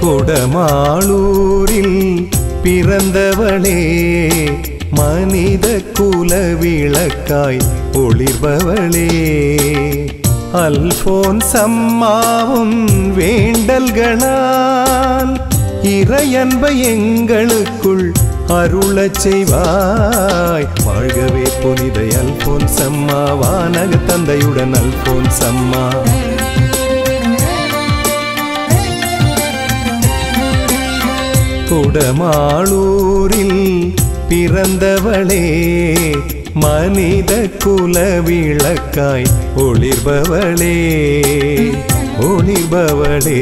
குடமாளூரில் பிறந்தவளே மனித குல விளக்காய் ஒளிர்பவளே அல்போன் சம்மாவும் வேண்டல்களால் இறையன்பை எங்களுக்குள் அருளச் செய்வாய் வாழ்கவே புனித அல்போன் சம்மா வானக தந்தையுடன் அல்போன் சம்மா குடமாளூரில் பிறந்தவளே மனித குல விளக்காய் ஒளிர்பவளே ஒளிர்பவளே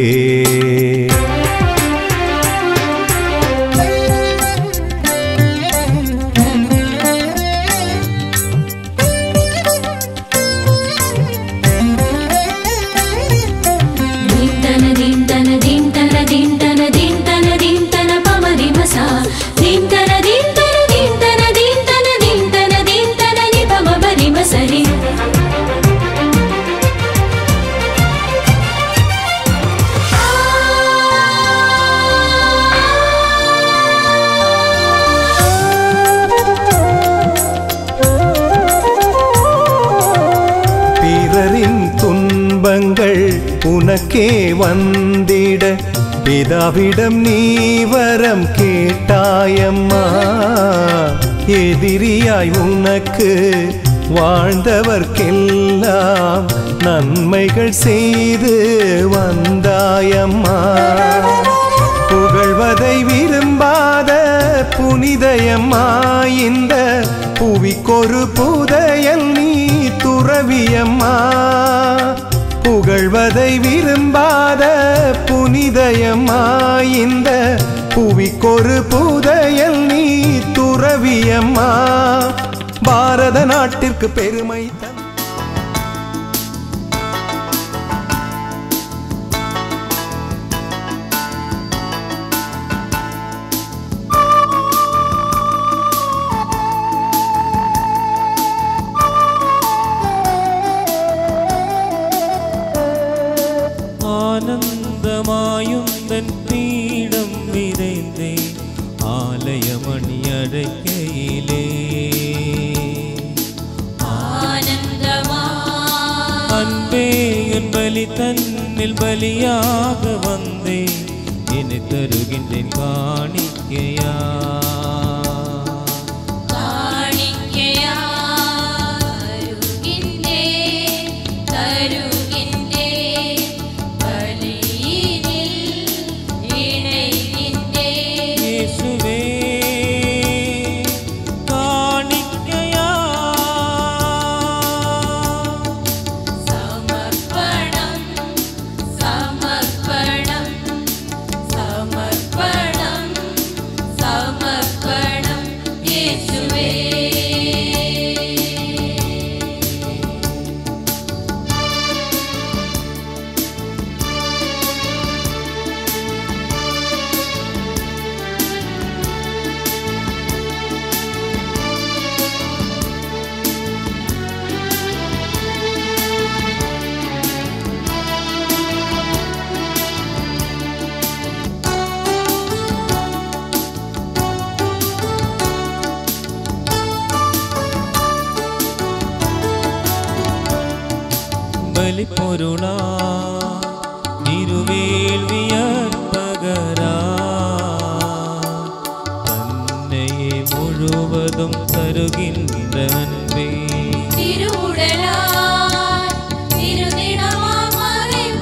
ದೀಂತನ ದೀಂತನ ದೀಂತನ ದೀಂತನ ದೀಂತನ ದೀಂತನ ಪಮರಿ ಮಸ ದೀಂತನ ದೀಂತನ ದೀಂತನ ದೀಂತನ ದೀಂತನ ದೀಂತನ ನಿ ಪಮ ಬರಿ ಮಸರಿ பிறரின் துன்பங்கள் உனக்கே வந்திட பிதாவிடம் நீ வரம் கேட்டாயம்மா எதிரியாய் உனக்கு வாழ்ந்தவர்க்கெல்லாம் நன்மைகள் செய்து வந்தாயம்மா புகழ்வதை விரும்பாத புனிதயம்மா இந்த புவிக்கொரு புதையல் நீ துறவியம்மா புகழ்வதை விரும்பாத புனிதயம்மா இந்த புவிக்கொரு புதையல் நீ துறவியம்மா பாரத நாட்டிற்கு பெருமை தந்த ஆனந்தமாயுந்தன் பீடம் விரைந்தே ஆலயமணி அழைக்கையிலே அன்பே என் பலி தன்னில் பலியாக வந்தே என்னை தருகின்றேன் காணிக்கையா இயேசுவே காணிக்கையா സമർപ്പണം സമർപ്പണം സമർപ്പണം സമർപ്പണം യേശുവേ பலிப்பொருளா திருவேள்வியற்பகரா தன்னையே முழுவதும் தருகின்ற அன்பே തിരുവുടലായി തിരുനിണമാമறை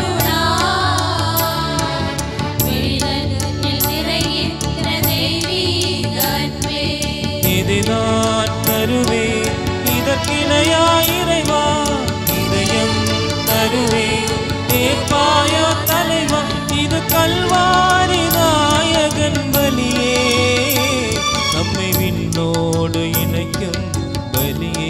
പൊരുളായി വിഴിതന്നിൽ നിറയുന്ന ദൈവീക അன்பே இது நான் தருவேன் இதற்கிணையாயிரைவா இதயம் தருவேன் ஏற்பாயோ தலைவா இது கல்வாரி நாயகன் பலியே நம்மை விண்ணோடு இணைக்கும் பலியே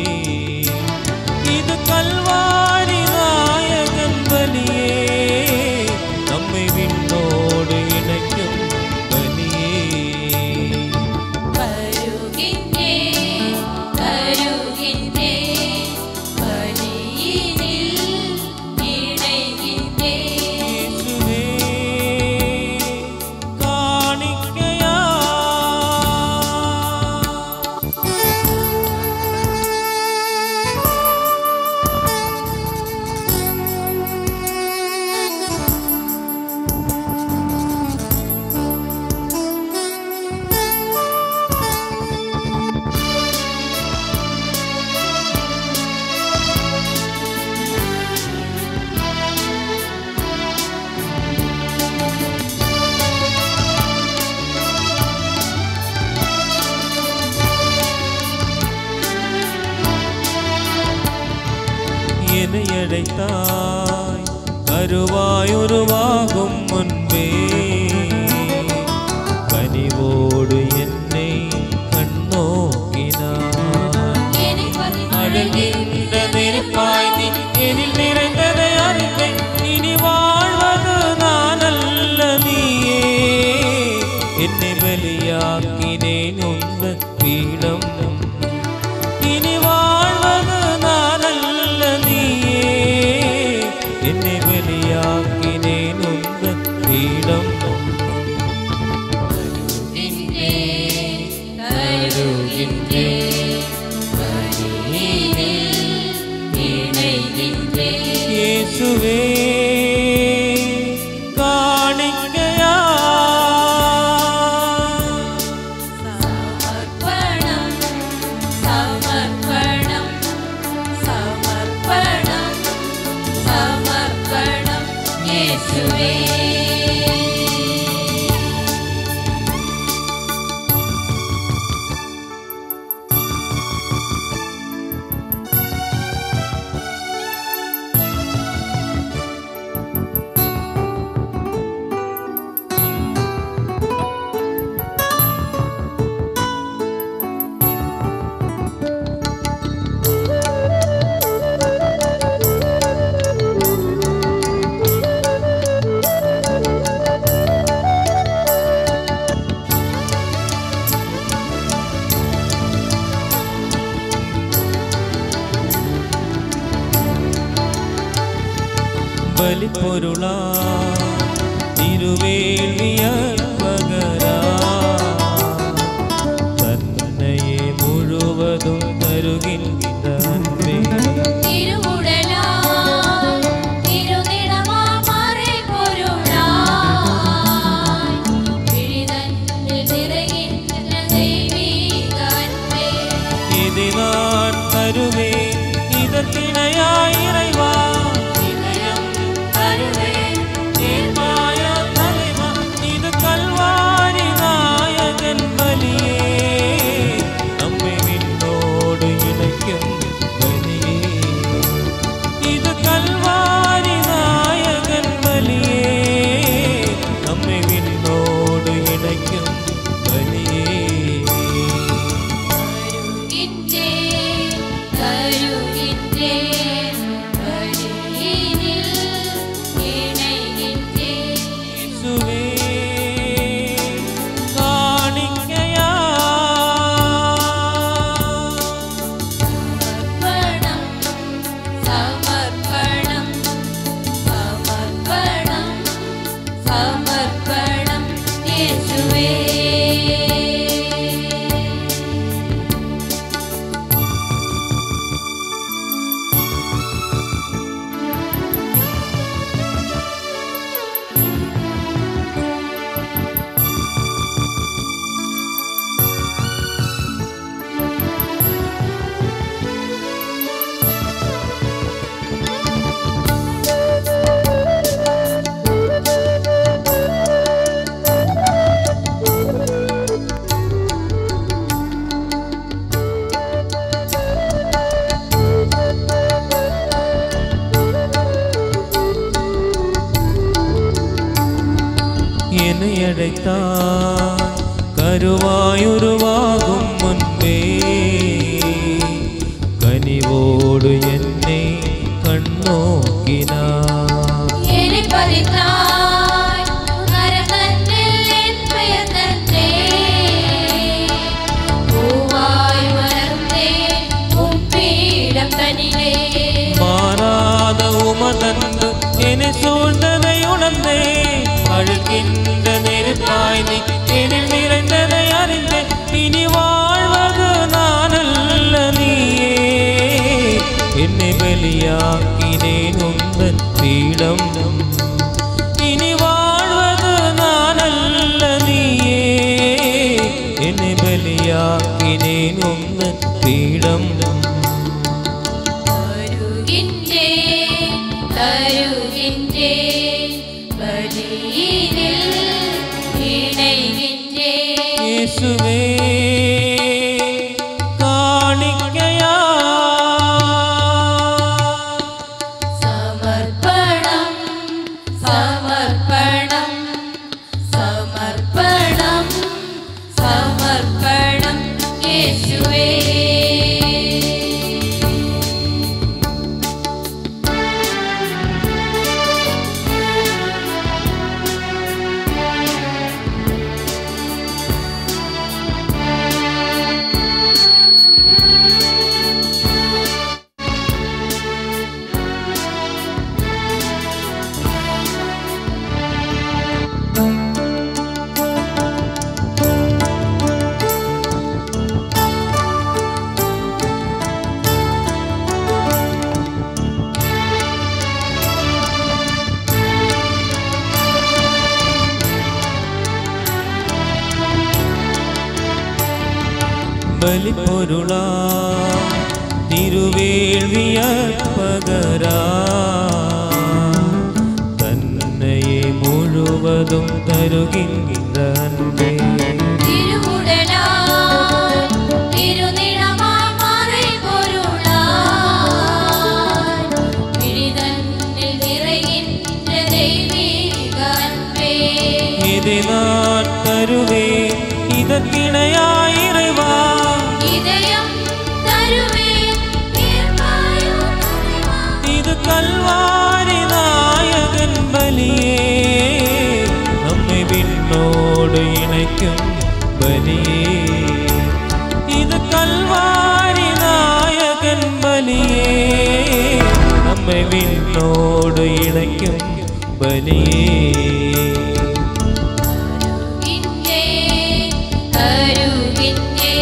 ബലിപ്പൊരുളാ തിരുവേലിയർപ്പകരാ തന്നയെ മുഴുവതും തരുകിன்ற അൻപേ திருவுடலாய் திருநிடமாம் மறைபொருளாய் விழிதன்னில் நிறைகின்ற தெய்வீக அன்பே இதை நான் தருவேன் இதற்கிணையாய் இறைவா இதயம் தருவேன் தேர்வாயா தலைவா இது கல்வாரி நாயகன் பலியே நம்மை விண்ணோடு இணைக்கும் பலியே இது கல்வாரி நாயகன் பலியே நம்மை விண்ணோடு இணைக்கும் பலியே தருகின்றேன் தருகின்றேன் வழியினில் இணைகின்றேன் இயேசுவே காணிக்கையா சமர்ப்பணம் சமர்ப்பணம் சமர்ப்பணம் சமர்ப்பணம் இயேசுவே என்னை அழைத்தாய் கருவாயுருவாகும் முன்பே கனிவோடு என்னை கண்ணோக்கினாய் என்னை பதித்தாய் கரத்தன்னில் என் பெயர் தந்தே பூவாய் மலர்ந்தேன் உம் பீடம் தனிலே மாறாத உமதன்பு என்னை சூழ்ந்ததை உணர்ந்தே அழுகின்ற நெருப்பாய் நீ எனில் நிறைந்ததை அறிந்தேன் இனி வாழ்வது நான் அல்ல நீயே என்னை பலியாக்கினேன் உந்தன் பீடம் இனி வாழ்வது நான் அல்ல நீயே என்னை பலியாக்கினேன் உந்தன் பீடம் தருகின்றேன் தருகின்றேன் பலியினில் இணைகின்றேன் இயேசுவே காணிக்கையா சமர்ப்பணம் சமர்ப்பணம் சமர்ப்பணம் சமர்ப்பணம் இயேசுவே ബലിപ്പൊരുളാ തിരുവേൾവിയ പകരാ തന്നയെ முழுவதும் தருகின்ற அன்பே திருவுடலாய் திருநிணமாய் மறைபொருளாய் விழிதன்னில் நிறைகின்ற தெய்வீக அன்பே இதை நான் தருவேன் இதற்கிணையாய் இறைவா இதயம் தருவேன் தீர்ப்பாயோ துணைவா. இது கல்வாரி நாயகன் பலியே நம்மை விண்ணோடு இணைக்கும் பலியே இது கல்வாரி நாயகன் பலியே நம்மை விண்ணோடு இணைக்கும் பலியே இன்றே அருகின்றே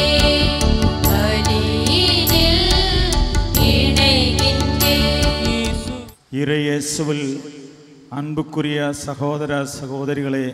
பலியினில் இணைகின்றே இறையேசுவில் அன்புக்குரிய சகோதர சகோதரிகளே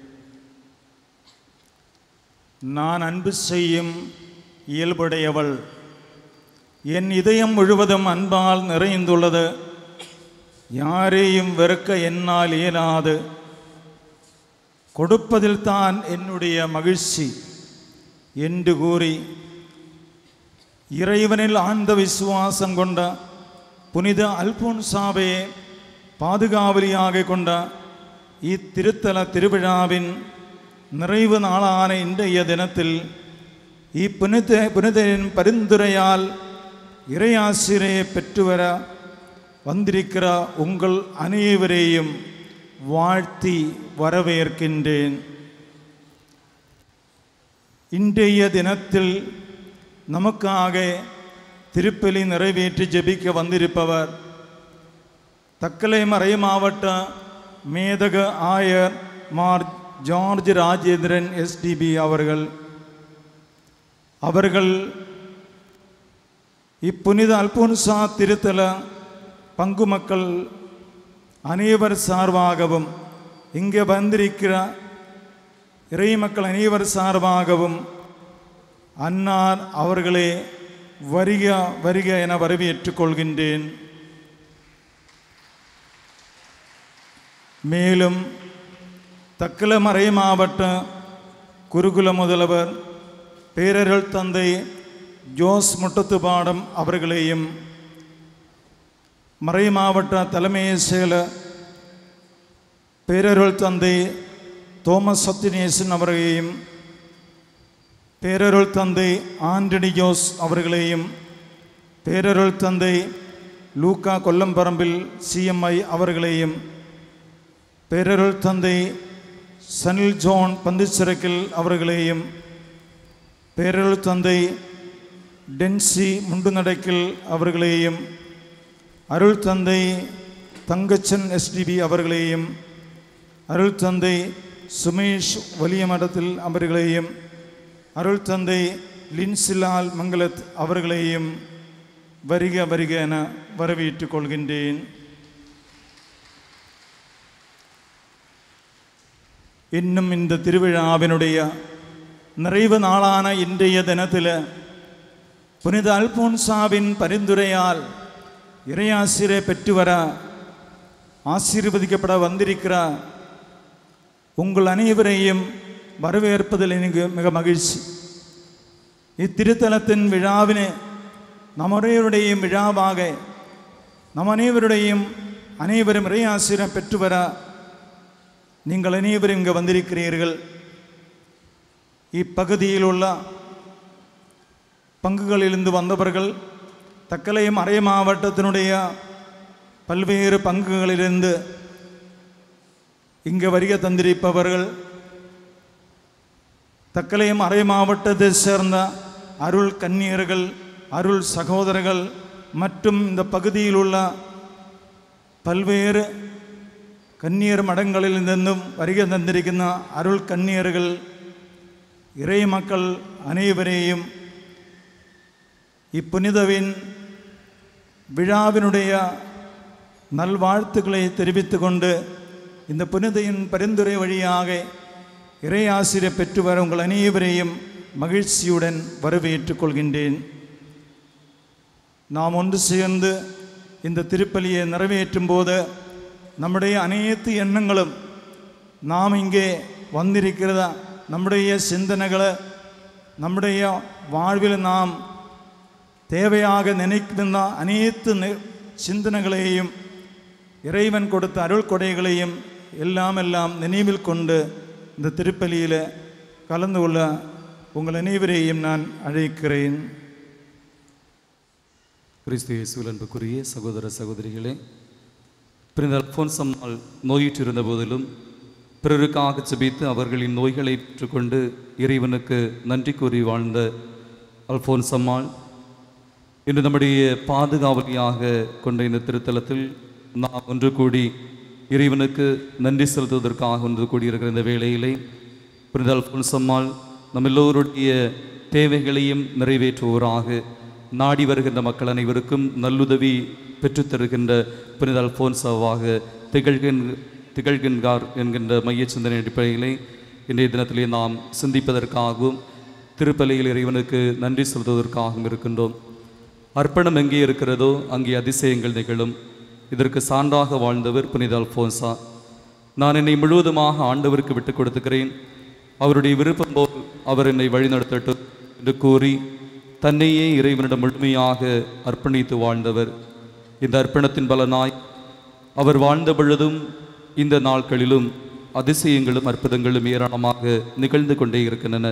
நான் அன்பு செய்யும் இயல்புடையவள் என் இதயம் முழுவதும் அன்பால் நிறைந்துள்ளது யாரையும் வெறுக்க என்னால் இயலாது கொடுப்பதில் தான் என்னுடைய மகிழ்ச்சி என்று கூறி இறைவனில் ஆழ்ந்த விசுவாசம் கொண்ட புனித அல்போன்சாவை பாதுகாவலியாக கொண்ட இத்திருத்தல திருவிழாவின் நிறைவு நாளான இன்றைய தினத்தில் இப்புனித புனிதரின் பரிந்துரையால் இறையாசிரியை பெற்றுவர வந்திருக்கிற உங்கள் அனைவரையும் வாழ்த்தி வரவேற்கின்றேன் இன்றைய தினத்தில் நமக்காக திருப்பலி நிறைவேற்றி ஜெபிக்க வந்திருப்பவர் தக்கலை மறை மாவட்ட மேதக ஆயர் மார் ஜார்ஜ் ராஜேந்திரன் எஸ்டிபி அவர்கள் அவர்கள் இப்புனித அல்போன்சா திருத்தல பங்கு மக்கள் அனைவர் சார்பாகவும் இங்கே வந்திருக்கிற இறை மக்கள் அனைவர் சார்பாகவும் அன்னார் அவர்களே வருக வருக என வரவேற்றுக் கொள்கின்றேன் மேலும் தக்கலமறை மாவட்ட குருகுல முதல்வர் பேரருள் தந்தை ஜோஸ் முட்டத்துப்பாடம் அவர்களையும் மறை மாவட்ட தலைமை செயலர் பேரருள் தந்தை தோமஸ் சத்தியநேசன் அவர்களையும் பேரருள் தந்தை ஆண்டனி ஜோஸ் அவர்களையும் பேரருள் தந்தை லூக்கா கொல்லம்பரம்பில் சிஎம்ஐ அவர்களையும் பேரருள் தந்தை சனில் ஜோன் பந்துச்சிறக்கில் அவர்களையும் பேரருள் தந்தை டென்சி முண்டுநடைக்கில் அவர்களையும் அருள் தந்தை தங்கச்சன் எஸ்டிபி அவர்களையும் அருள் தந்தை சுமேஷ் வலியமடத்தில் அவர்களையும் அருள் தந்தை லின்சிலால் மங்களத் அவர்களையும் வருக வருக என வரவேற்றுக் கொள்கின்றேன் இன்னும் இந்த திருவிழாவினுடைய நிறைவு நாளான இன்றைய தினத்தில் புனித அல்போன்சாவின் பரிந்துரையால் இறையாசிரை பெற்று வர ஆசீர்வதிக்கப்பட வந்திருக்கிற உங்கள் அனைவரையும் வரவேற்பதில் எனக்கு மிக மகிழ்ச்சி இத்திருத்தலத்தின் விழாவினை நம் அனைவருடையும் விழாவாக நம் அனைவருடையும் அனைவரும் இறையாசிரம் பெற்று வர நீங்கள் அனைவரும் இங்கே வந்திருக்கிறீர்கள் இப்பகுதியில் உள்ள பங்குகளிலிருந்து வந்தவர்கள் தக்கலையும் அரை மாவட்டத்தினுடைய பல்வேறு பங்குகளிலிருந்து இங்கே வருகை தந்திருப்பவர்கள் தக்கலையும் அரை மாவட்டத்தை சேர்ந்த அருள் கன்னியர்கள் அருள் சகோதரர்கள் மற்றும் இந்த பகுதியில் உள்ள பல்வேறு கன்னியர் மடங்களில் നിന്നും வருகை தந்திരിക്കുന്ന അരുൾ കന്യറുകൾ ഇറൈ മക്കൾ അനേവരെയും இப்புனிதவின் விழாவினுடைய நல்வாழ்த்துக்களை தெரிவித்துக் கொண்டு இந்த புனிதையின் பரிந்துரை வழியாக இறையாசிரியர் பெற்று வர உங்கள் அனைவரையும் மகிழ்ச்சியுடன் வரவேற்றுக் கொள்கின்றேன் நாம் ஒன்று சேர்ந்து இந்த திருப்பலியை நிறைவேற்றும் போது நம்முடைய அனைத்து எண்ணங்களும் നാം ഇங்கே വന്നിരിക്കുന്നത് നമ്മുടെ சிந்தனைகளை நம்முடைய வாழ்வில் நாம் தேவையாக நினைக்கின்ற அனைத்து நி- சிந்தனைகளையும் இறைவன் கொடுத்த அருள் கொடைகளையும் எல்லாம் எல்லாம் நினைவில் கொண்டு இந்த திருப்பலியில் கலந்து கொள்ள உங்கள் அனைவரையும் நான் அழைக்கிறேன் கிறிஸ்து இயேசுவில் அன்புக்குரிய சகோதர சகோதரிகளே பிறந்த அல்போன்ஸ் அம்மாள் நோயுற்றிருந்த போதிலும் பிறருக்காக ஜெபித்து அவர்களின் நோய்களை பெற்றுக்கொண்டு இறைவனுக்கு நன்றி கூறி வாழ்ந்த அல்போன்ஸ் அம்மாள் இன்று நம்முடைய பாதுகாவலியாக கொண்ட இந்த திருத்தலத்தில் நாம் ஒன்று கூடி இறைவனுக்கு நன்றி செலுத்துவதற்காக ஒன்று கூடியிருக்கிற இந்த வேளையிலே புனித அல்போன்ஸ் அம்மாள் நம் எல்லோருடைய தேவைகளையும் நிறைவேற்றுவோராக நாடி வருகின்ற மக்கள் அனைவருக்கும் நல்லுதவி பெற்றுத் தருகின்ற புனித அல்போன்சாவாக திகழ்கின்ற திகழ்கின்றார் என்கின்ற மைய சிந்தனை அடிப்படையிலே இன்றைய தினத்திலே நாம் சிந்திப்பதற்காகவும் திருப்பலியில் இறைவனுக்கு நன்றி செலுத்துவதற்காகவும் இருக்கின்றோம் அர்ப்பணம் எங்கே இருக்கிறதோ அங்கே அதிசயங்கள் நிகழும் இதற்கு சான்றாக வாழ்ந்தவர் புனித அல்போன்சா நான் என்னை முழுவதுமாக ஆண்டவருக்கு விட்டுக் கொடுத்துக்கிறேன் அவருடைய விருப்பம் போல் அவர் என்னை வழிநடத்தட்டும் என்று கூறி தன்னையே இறைவனிடம் முழுமையாக அர்ப்பணித்து வாழ்ந்தவர் இந்த அர்ப்பணத்தின் பலனாய் அவர் வாழ்ந்த பொழுதும் இந்த நாட்களிலும் அதிசயங்களும் அற்புதங்களும் ஏராளமாக நிகழ்ந்து கொண்டே இருக்கின்றன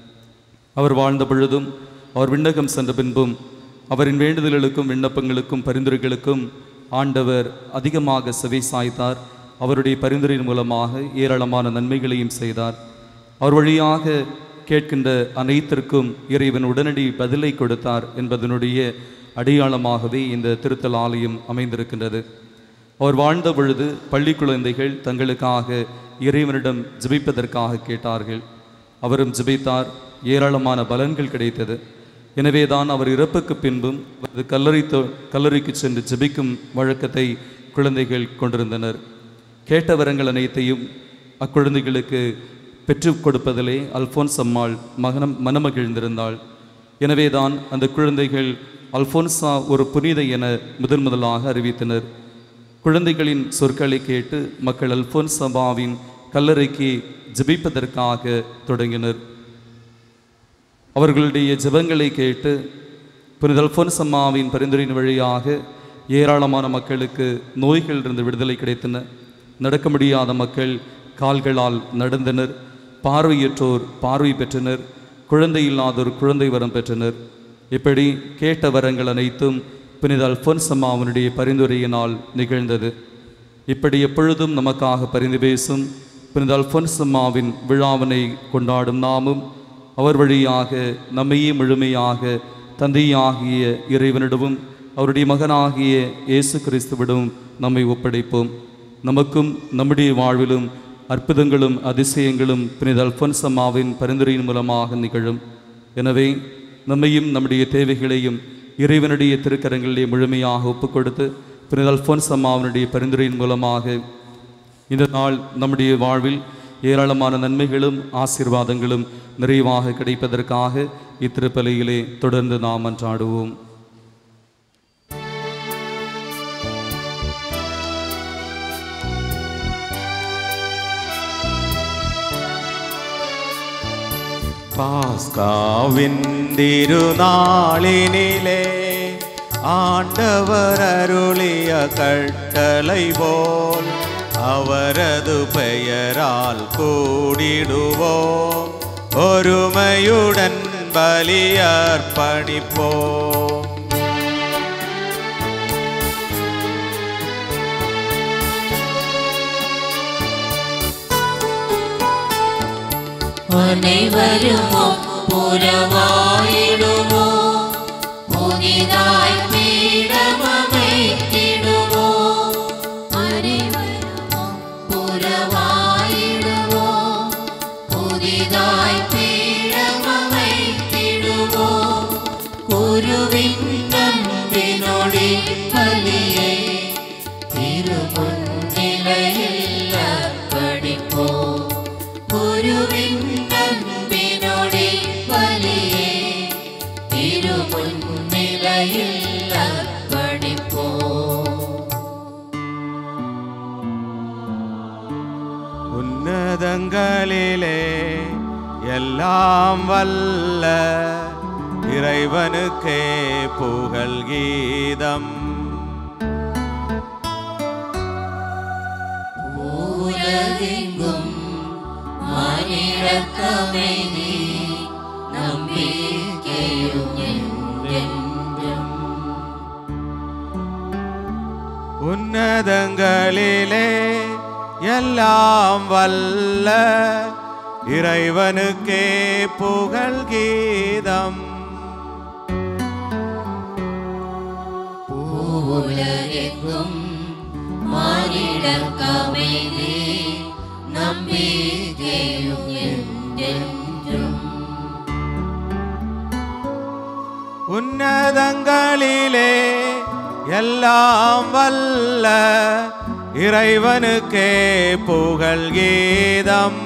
அவர் வாழ்ந்த பொழுதும் அவர் விண்ணகம் சென்ற பின்பும் அவரின் வேண்டுதல்களுக்கும் விண்ணப்பங்களுக்கும் பரிந்துரைகளுக்கும் ஆண்டவர் அதிகமாக செவி சாய்த்தார் அவருடைய பரிந்துரையின் மூலமாக ஏராளமான நன்மைகளையும் செய்தார் அவர் வழியாக கேட்கின்ற அனைத்திற்கும் இறைவன் உடனடி பதிலை கொடுத்தார் என்பதனுடைய அடையாளமாகவே இந்த திருத்தல் ஆலயம் அமைந்திருக்கின்றது அவர் வாழ்ந்த பொழுது பள்ளி குழந்தைகள் தங்களுக்காக இறைவனிடம் ஜெபிப்பதற்காக கேட்டார்கள் அவரும் ஜெபித்தார் ஏராளமான பலன்கள் கிடைத்தது எனவேதான் அவர் இறப்புக்கு பின்பும் அவரது கல்லறை தொ- கல்லறைக்கு சென்று ஜெபிக்கும் வழக்கத்தை குழந்தைகள் கொண்டிருந்தனர் கேட்ட வரங்கள் அனைத்தையும் அக்குழந்தைகளுக்கு பெற்றுக் கொடுப்பதிலே அல்போன்ஸ் அம்மாள் மகனம் மனமகிழ்ந்திருந்தாள் எனவேதான் அந்த குழந்தைகள் அல்போன்சா ஒரு புனித என முதன் முதலாக அறிவித்தனர் குழந்தைகளின் சொற்களை கேட்டு மக்கள் அல்போன்சபாவின் கல்லறைக்கு ஜெபிப்பதற்காக தொடங்கினர் அவர்களுடைய ஜெபங்களை கேட்டு புனித அல்போன்ஸ் அம்மாவின் பரிந்துரையின் வழியாக ஏராளமான மக்களுக்கு நோய்களிலிருந்து விடுதலை கிடைத்தன நடக்க முடியாத மக்கள் கால்களால் நடந்தனர் பார்வையற்றோர் பார்வை பெற்றனர் குழந்தை இல்லாதோர் குழந்தை வரம் பெற்றனர் இப்படி கேட்ட வரங்கள் அனைத்தும் புனித அல்போன்ஸ் அம்மாவினுடைய பரிந்துரையினால் நிகழ்ந்தது இப்படி எப்பொழுதும் நமக்காக பரிந்து பேசும் புனித அல்போன்ஸ் அம்மாவின் விழாவினை கொண்டாடும் நாமும் அவர் வழியாக நம்மையே முழுமையாக தந்தையாகிய இறைவனிடமும் அவருடைய மகனாகிய இயேசு கிறிஸ்துவிடம் நம்மை ஒப்படைப்போம் நமக்கும் நம்முடைய வாழ்விலும் அற்புதங்களும் அதிசயங்களும் புனித அல்போன்ஸ் அம்மாவின் பரிந்துரையின் மூலமாக நிகழும் எனவே நம்மையும் நம்முடைய தேவைகளையும் இறைவனுடைய திருக்கரங்களிலே முழுமையாக ஒப்புக்கொடுத்து புனித அல்போன்ஸ் அம்மாவினுடைய பரிந்துரையின் மூலமாக இந்த நாள் நம்முடைய வாழ்வில் ஏராளமான நன்மைகளும் ஆசீர்வாதங்களும் நிறைவாக கிடைப்பதற்காக இத்திருப்பலியிலே தொடர்ந்து நாம் அன்றாடுவோம் பாஸ்காவின் திருநாளினிலே ஆண்டவர் அருளிய கட்டளை போல் அவரது பெயரால் கூடிடுவோம் ஒருமையுடன் பலியர்ப்பணிப்போம் அனைவருமோ புறவாயிடுமோ புதிதாய் பீடமமைத்திடுமோ அனைவருமோ புறவாயிடுமோ புதிதாய் பீடமமைத்திடுமோ குருவின் நம்பினொடி பலியை திருமுன்னிலையில் அர்ப்பணிப்போம் குருவின் நம்பினொடி பலியே திருமுன்னிலையில் அர்ப்பணிப்போம் உன்னத உன்னதங்களிலே எல்லாம் வல்ல இறைவனுக்கே புகழ் கீதம் உலகெங்கும் மானிடக்கமை நீ நம்பிக்கையும் என்றென்றும் உன்னதங்களிலே எல்லாம் வல்ல இறைவனுக்கே புகழ் கீதம் உலகெங்கும் மானிடக்கமை நீ நம்பிக்கையும் என்றென்றும் உன்னதங்களிலே எல்லாம் வல்ல இறைவனுக்கே புகழ் கீதம்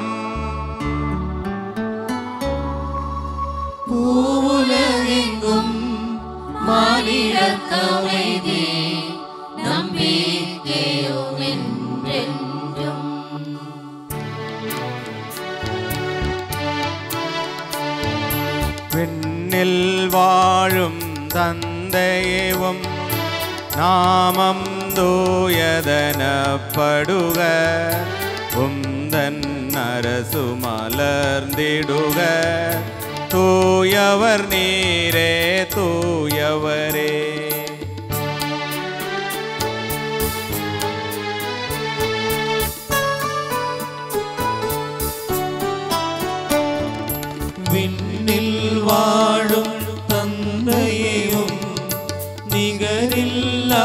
பூவுலகெங்கும் மானிடக்கமை நீ நம்பிக்கையும் என்றென்றும் விண்ணில் வாழும் தந்தையவும் நாமம் தூயதனப்படுக உந்தன் அரசு மலர்ந்திடுக தூயவர் நீரே தூயவரே விண்ணில் வாழும் தந்தையையும் நிகரில்லா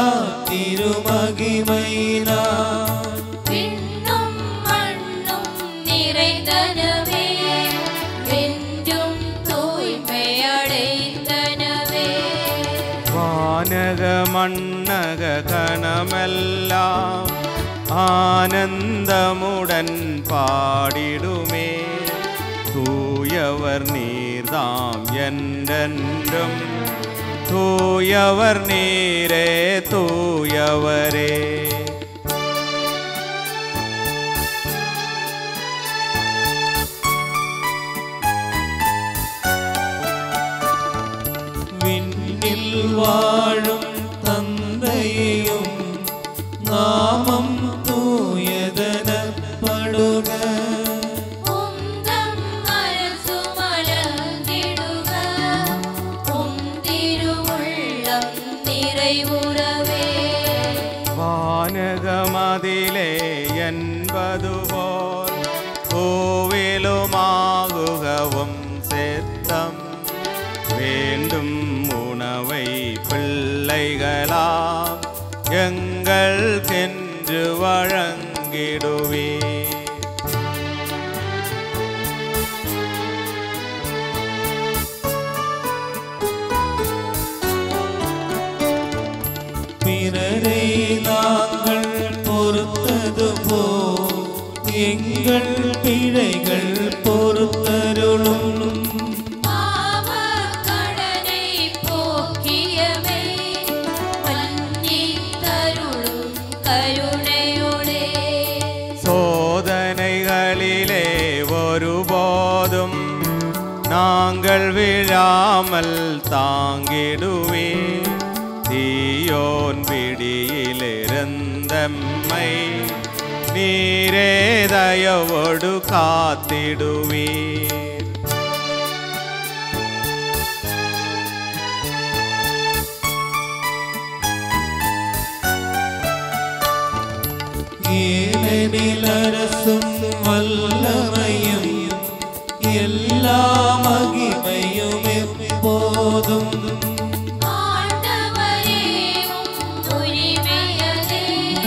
திருமகிமையினார் விண்ணும் மண்ணும் நிறைந்தனவே வென்றும் தூய்மையடைந்தனவே வானக மண்ணக கணமெல்லாம் ஆனந்தமுடன் பாடிடுமே தூயவர் நீர்தாம் என்றென்றும் தூயவர் நீரே தூயவரே விண்ணில் வாழும் தந்தையையும் நாமம் தூயதனப்படுக உந்தம் அரசு மலர்ந்திடுக உம் திருவுள்ளம் நிறைவுறவே வானகமதிலே என்பது போல் கோவிலுமாகுகவும் சித்தம் வேண்டும் உணவை பிள்ளைகளாம் எங்களுக்கென்று வழங்கிடுவே பிறரை நாங்கள் பொறுத்தது போ எங்கள் பிழைகள் பொறுத்தருளும் பாவக்கடனை போக்கியமே மன்னித்தருளும் கருணையோடே சோதனைகளிலே ஒருபோதும் நாங்கள் விழாமல் தாங்கிடுவே தீயோன் பிடியிலிருந்தம்மை நீரே தயவோடு காத்திடுவீர் ஏனெனில் அரசும் வல்லமையும் எல்லா மகிமையும் எப்போதும் ஆண்டவரே உம் உரிமையதே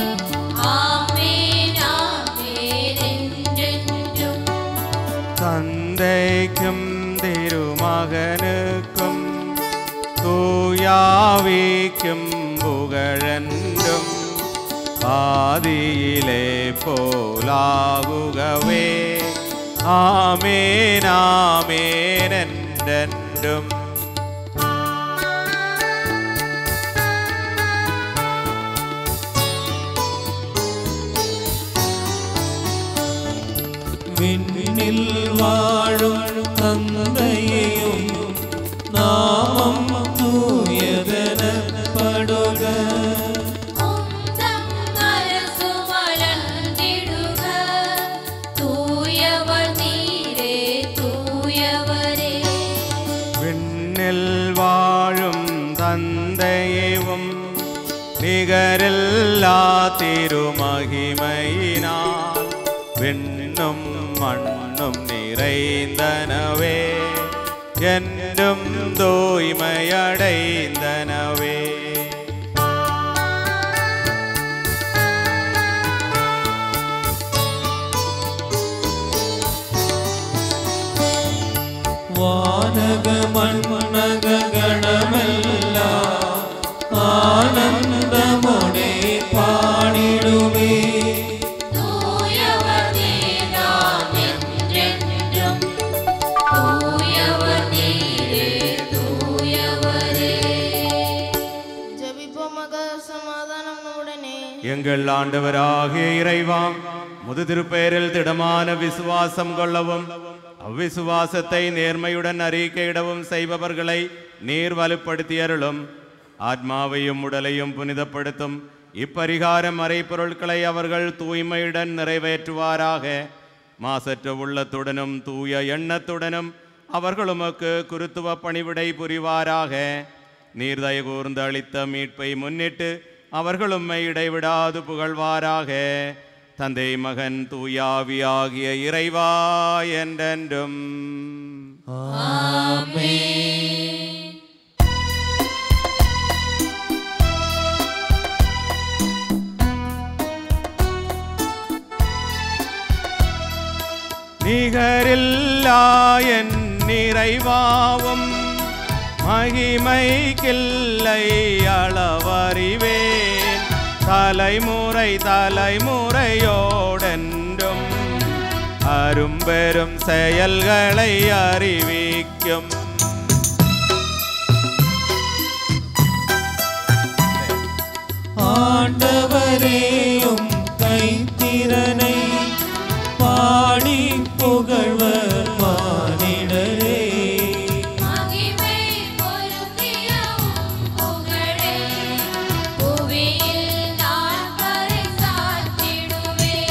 ஆமென் ஆமென் என்றென்றும் தந்தைக்கும் திருமகனுக்கும் தூயாவிக்கும் புகழென்றும் ஆதியிலே போலாகுகவே ஆமேன் ஆமேன் என்றென்றும் விண்ணில் வாழும் தந்தையையும் நாமம் தூயதென படுக உந்தம் அரசு வளர்ந்திடுக தூயவர் நீரே தூயவரே விண்ணில் வாழும் தந்தையவும் நிகரில்லா திருமகிமையினால் விண்ணும் மண்ணும் நிறைந்தனவே என்றும் தூய்மையடைந்தனவே வானக மண்மனக கணமெல்லாம் ஆனந்தமுடே பாடிடுமே தூயவர் நீர்தாம் என்றென்றும் தூயவர் நீரே தூயவரே ஜபிப்போமாக சமாதானம் உடனே எங்கள் ஆண்டவராகிய இறைவா முது திருப்பெயரில் திடமான விசுவாசம் கொள்ளவும் அவ்விசுவாசத்தை நேர்மையுடன் அறிக்கையிடவும் செய்பவர்களை நீர் வலுப்படுத்தியருளும் ஆத்மாவையும் உடலையும் புனிதப்படுத்தும் இப்பரிகாரம் மறைப்பொருட்களை அவர்கள் தூய்மையுடன் நிறைவேற்றுவாராக மாசற்ற உள்ளத்துடனும் தூய எண்ணத்துடனும் அவர்கள் உமக்கு குருத்துவ பணிவிடை புரிவாராக நீர்தய கூர்ந்து அளித்த மீட்பை முன்னிட்டு அவர்கள் உம்மை இடைவிடாது புகழ்வாராக தந்தை மகன் தூயாவியாகிய இறைவா என்றென்றும் நிகரில்லா என் நிறைவாவும் மகிமை கில்லை அளவறிவேன் தலைமுறை தலைமுறையோடென்றும் அரும்பெரும் செயல்களை அறிவிக்கும் ஆண்டவரேயும் கைத்திறனை பாடி புகழ்வர் மானிடரே மகிமை பொருந்திய உம் புகழே புவியில் நான் பறைசாற்றிடுவேன்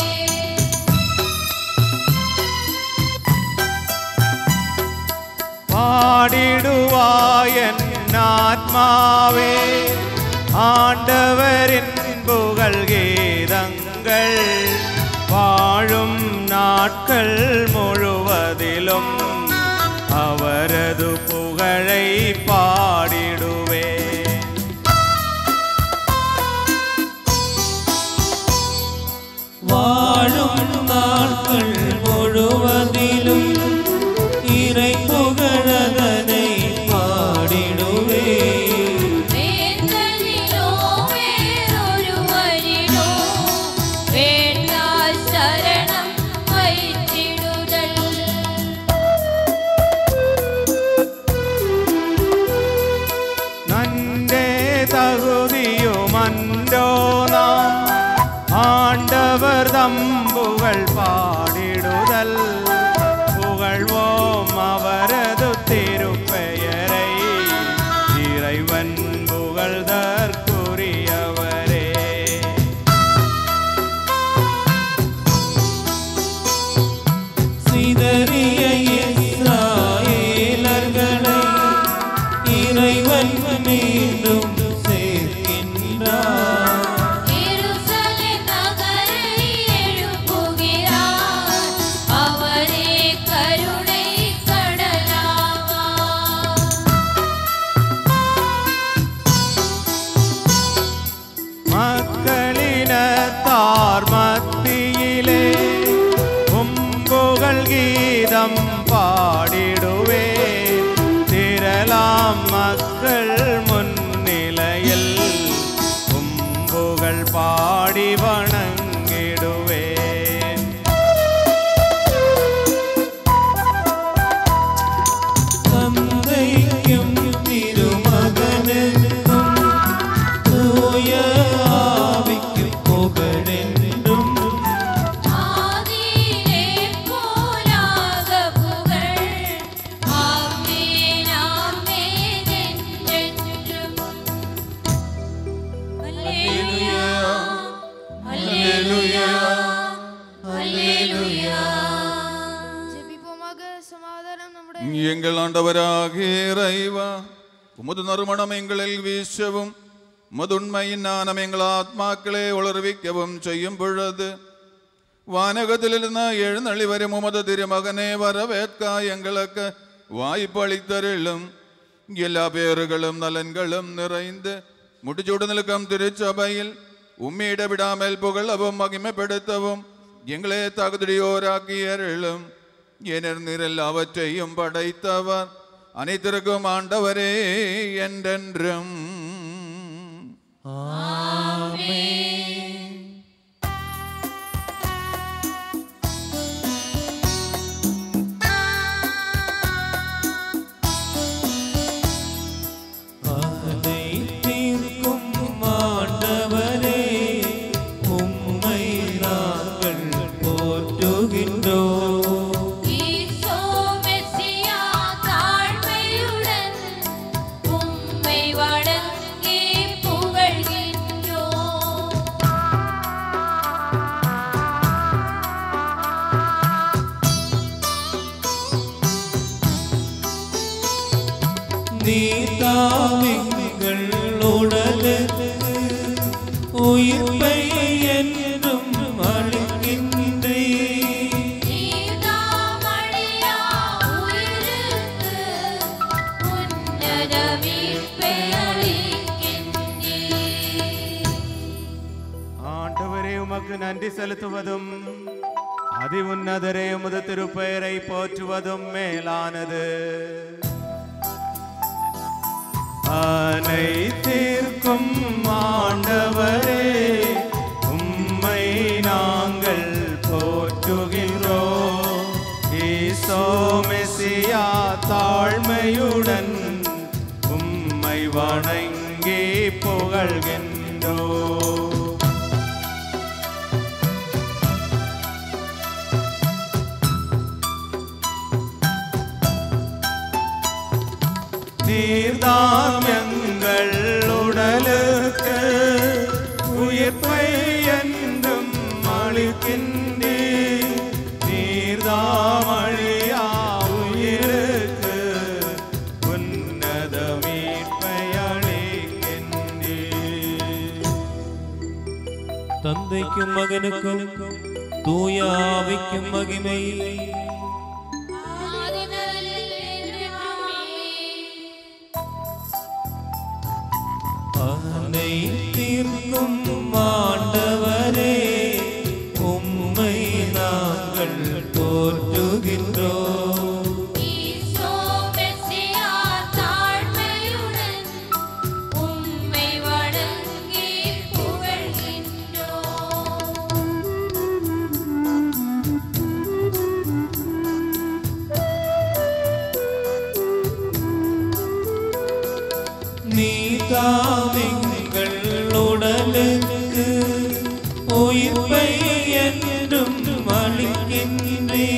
பாடிடுவாயன் ஆத்மாவே ஆண்டவரின் புகழ் கீதங்கள் வாழும் நாட்கள் முழுவதிலும் அவரது புகழை பாடிடுவேன் வாழும் நாட்கள் முழுவதிலும் இறை புகழதனை பாடிடுவே வேந்தனிலோ வேறொருவரிலோ வேண்டால் சரணம் வைத்திடுதல் நன்றே தகுதியுமன்றோ நாம் ஆண்டவர் தம் புகழ் பாடிடுதல் புகழ்வோம் அவரது திருப்பெயரை இறைவன் புகழ்தற்குரியவரே சிதறிய இஸ்ராயேலர்களை இறைவன் மீண்டும் சேர்க்கின்றார் எருசலேம் நகரை எழுப்புகிறார் அவரே கருணை கடலாவார் மக்களினத்தார் மத்தியிலே உம்புகள் கீதம் பாடிடுவே திரளாம் மக்கள் முன்னிலையில் உம்புகள் பாடி வணங்கிடுவேன் தந்தைக்கும் திருமகனுக்கும் தூய ஆவிக்கும் புகழென்றும் ஆதியிலே போலென்றும் நம்முடைய எங்கள் ஆண்டவராகிய இறைவா உமது நறுமணம் எங்களில் வீசவும் உமது உண்மையின் ஞானம் எங்கள் ஆத்மாக்களை உளர்விக்கவும் செய்யும் பொழுது வானகத்திலிருந்து எழுந்தள்ளி வரும் உமது திருமகனே வரவேற்க எங்களுக்கு வாய்ப்பு அளித்தருளும் எல்லா பேறுகளும் நலன்களும் நிறைந்து முடிச்சூடு நிற்கும் திருச்சபையில் உம்மிட விடாமல் புகழவும் மகிமைப்படுத்தவும் எங்களே தகுதியோராக்கியருளும் ஏனர் நீர் எல்லாவற்றையும் படைத்தவர் அனைத்திற்கும் ஆண்டவரே என்றென்றும் அனைத்திற்கும் ஆண்டவரே உம்மை நாங்கள் போற்றுகின்றோம் ஈசோ மெஸ்ஸியா தாழ்மையுடன் உம்மை வணங்கி புகழ்கின்றோம் நீதாமிங்கள் உடலுக்கு உயிர்ப்பை என்றும் அளிக்கின்றே நீதாமழியா உயிருக்கு உன்னத மீட்பை அளிக்கின்றீர் ஆண்டவரே உமக்கு நன்றி செலுத்துவதும் அதி உன்னதரே உமது திருப்பெயரை போற்றுவதும் மேலானது அனைத்திற்கும் ஆண்டவரே உம்மை நாங்கள் போற்றுகின்றோம் ஈசோ மெசியா தாழ்மையுடன் உம்மை வணங்கி புகழ்கின்றோம் நீர்தாம் எங்கள் உடலுக்கு உயிர்ப்பை என்றும் அளிக்கின்றே நீர்தாம் அழியா உயிருக்கு உன்னத மீட்பை அளிக்கின்றே தந்தைக்கும் மகனுக்கும் தூய ஆவிக்கும் மகிமை அனைத்திற்கும் ஆண்டவரே உம்மை நாங்கள் போற்றுகின்றோம் ஈசோ மெஸ்ஸியா தாழ்மையுடன் உம்மை வணங்கி புகழ்கின்றோம் நீதாமிங்கள் உடலுக்கு உயிர்ப்பை என்றும் அளிக்கின்றே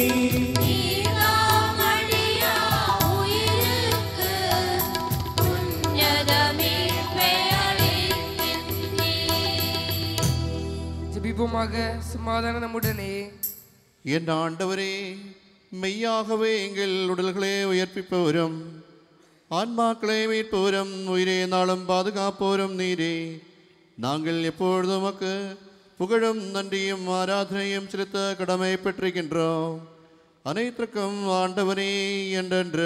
நீதாமழியா உயிருக்கு உன்னத மீட்பை அளிக்கின்றீர் ஜெபிப்போமாக சமாதானம் நம்முடனே என் ஆண்டவரே மெய்யாகவே எங்கள் உடல்களை உயர்ப்பிப்பவரும் ஆன்மாக்களை மீட்பவரும் உயிரே நாளும் பாதுகாப்பவரும் நீரே நாங்கள் எப்பொழுதும் உமக்கு புகழும் நன்றியும் ஆராதனையும் செலுத்த கடமை பெற்றிருக்கின்றோம் அனைத்திற்கும் ஆண்டவரே என்றென்று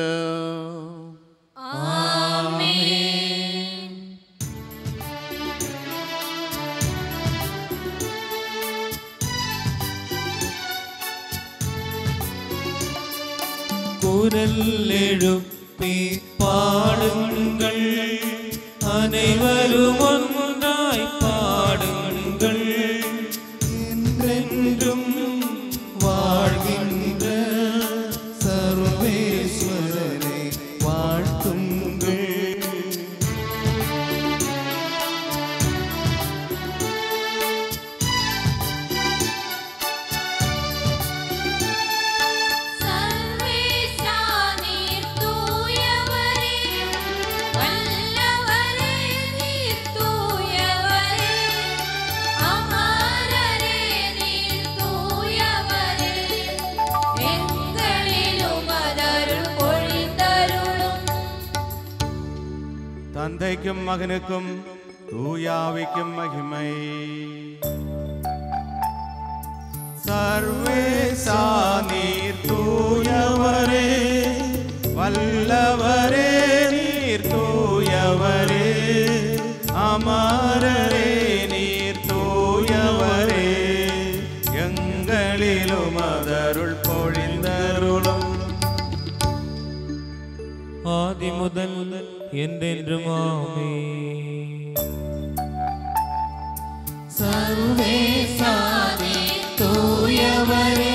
குரல் எழுப்பி பாடுங்கள் அனைவரும் ஒன்றாய் பாடுங்கள் என்றென்றும் வாழ்கின்ற சர்வேஸ்வரனை வாழ்த்துங்கள் சர்வேசா நீர் தூயவரே வல்லவரே நீர் தூயவரே தந்தைக்கும் மகனுக்கும் தூயாவிக்கும் மகிமை சர்வேசா நீர் தூயவரே வல்லவரே நீர் தூயவரே அமரரே நீர் தூயவரே எங்களிலும் அதருள் பொழிந்தருளும் ஆதி முதல் என்றென்றும் ஆமே சர்வேசாதி தூயவரே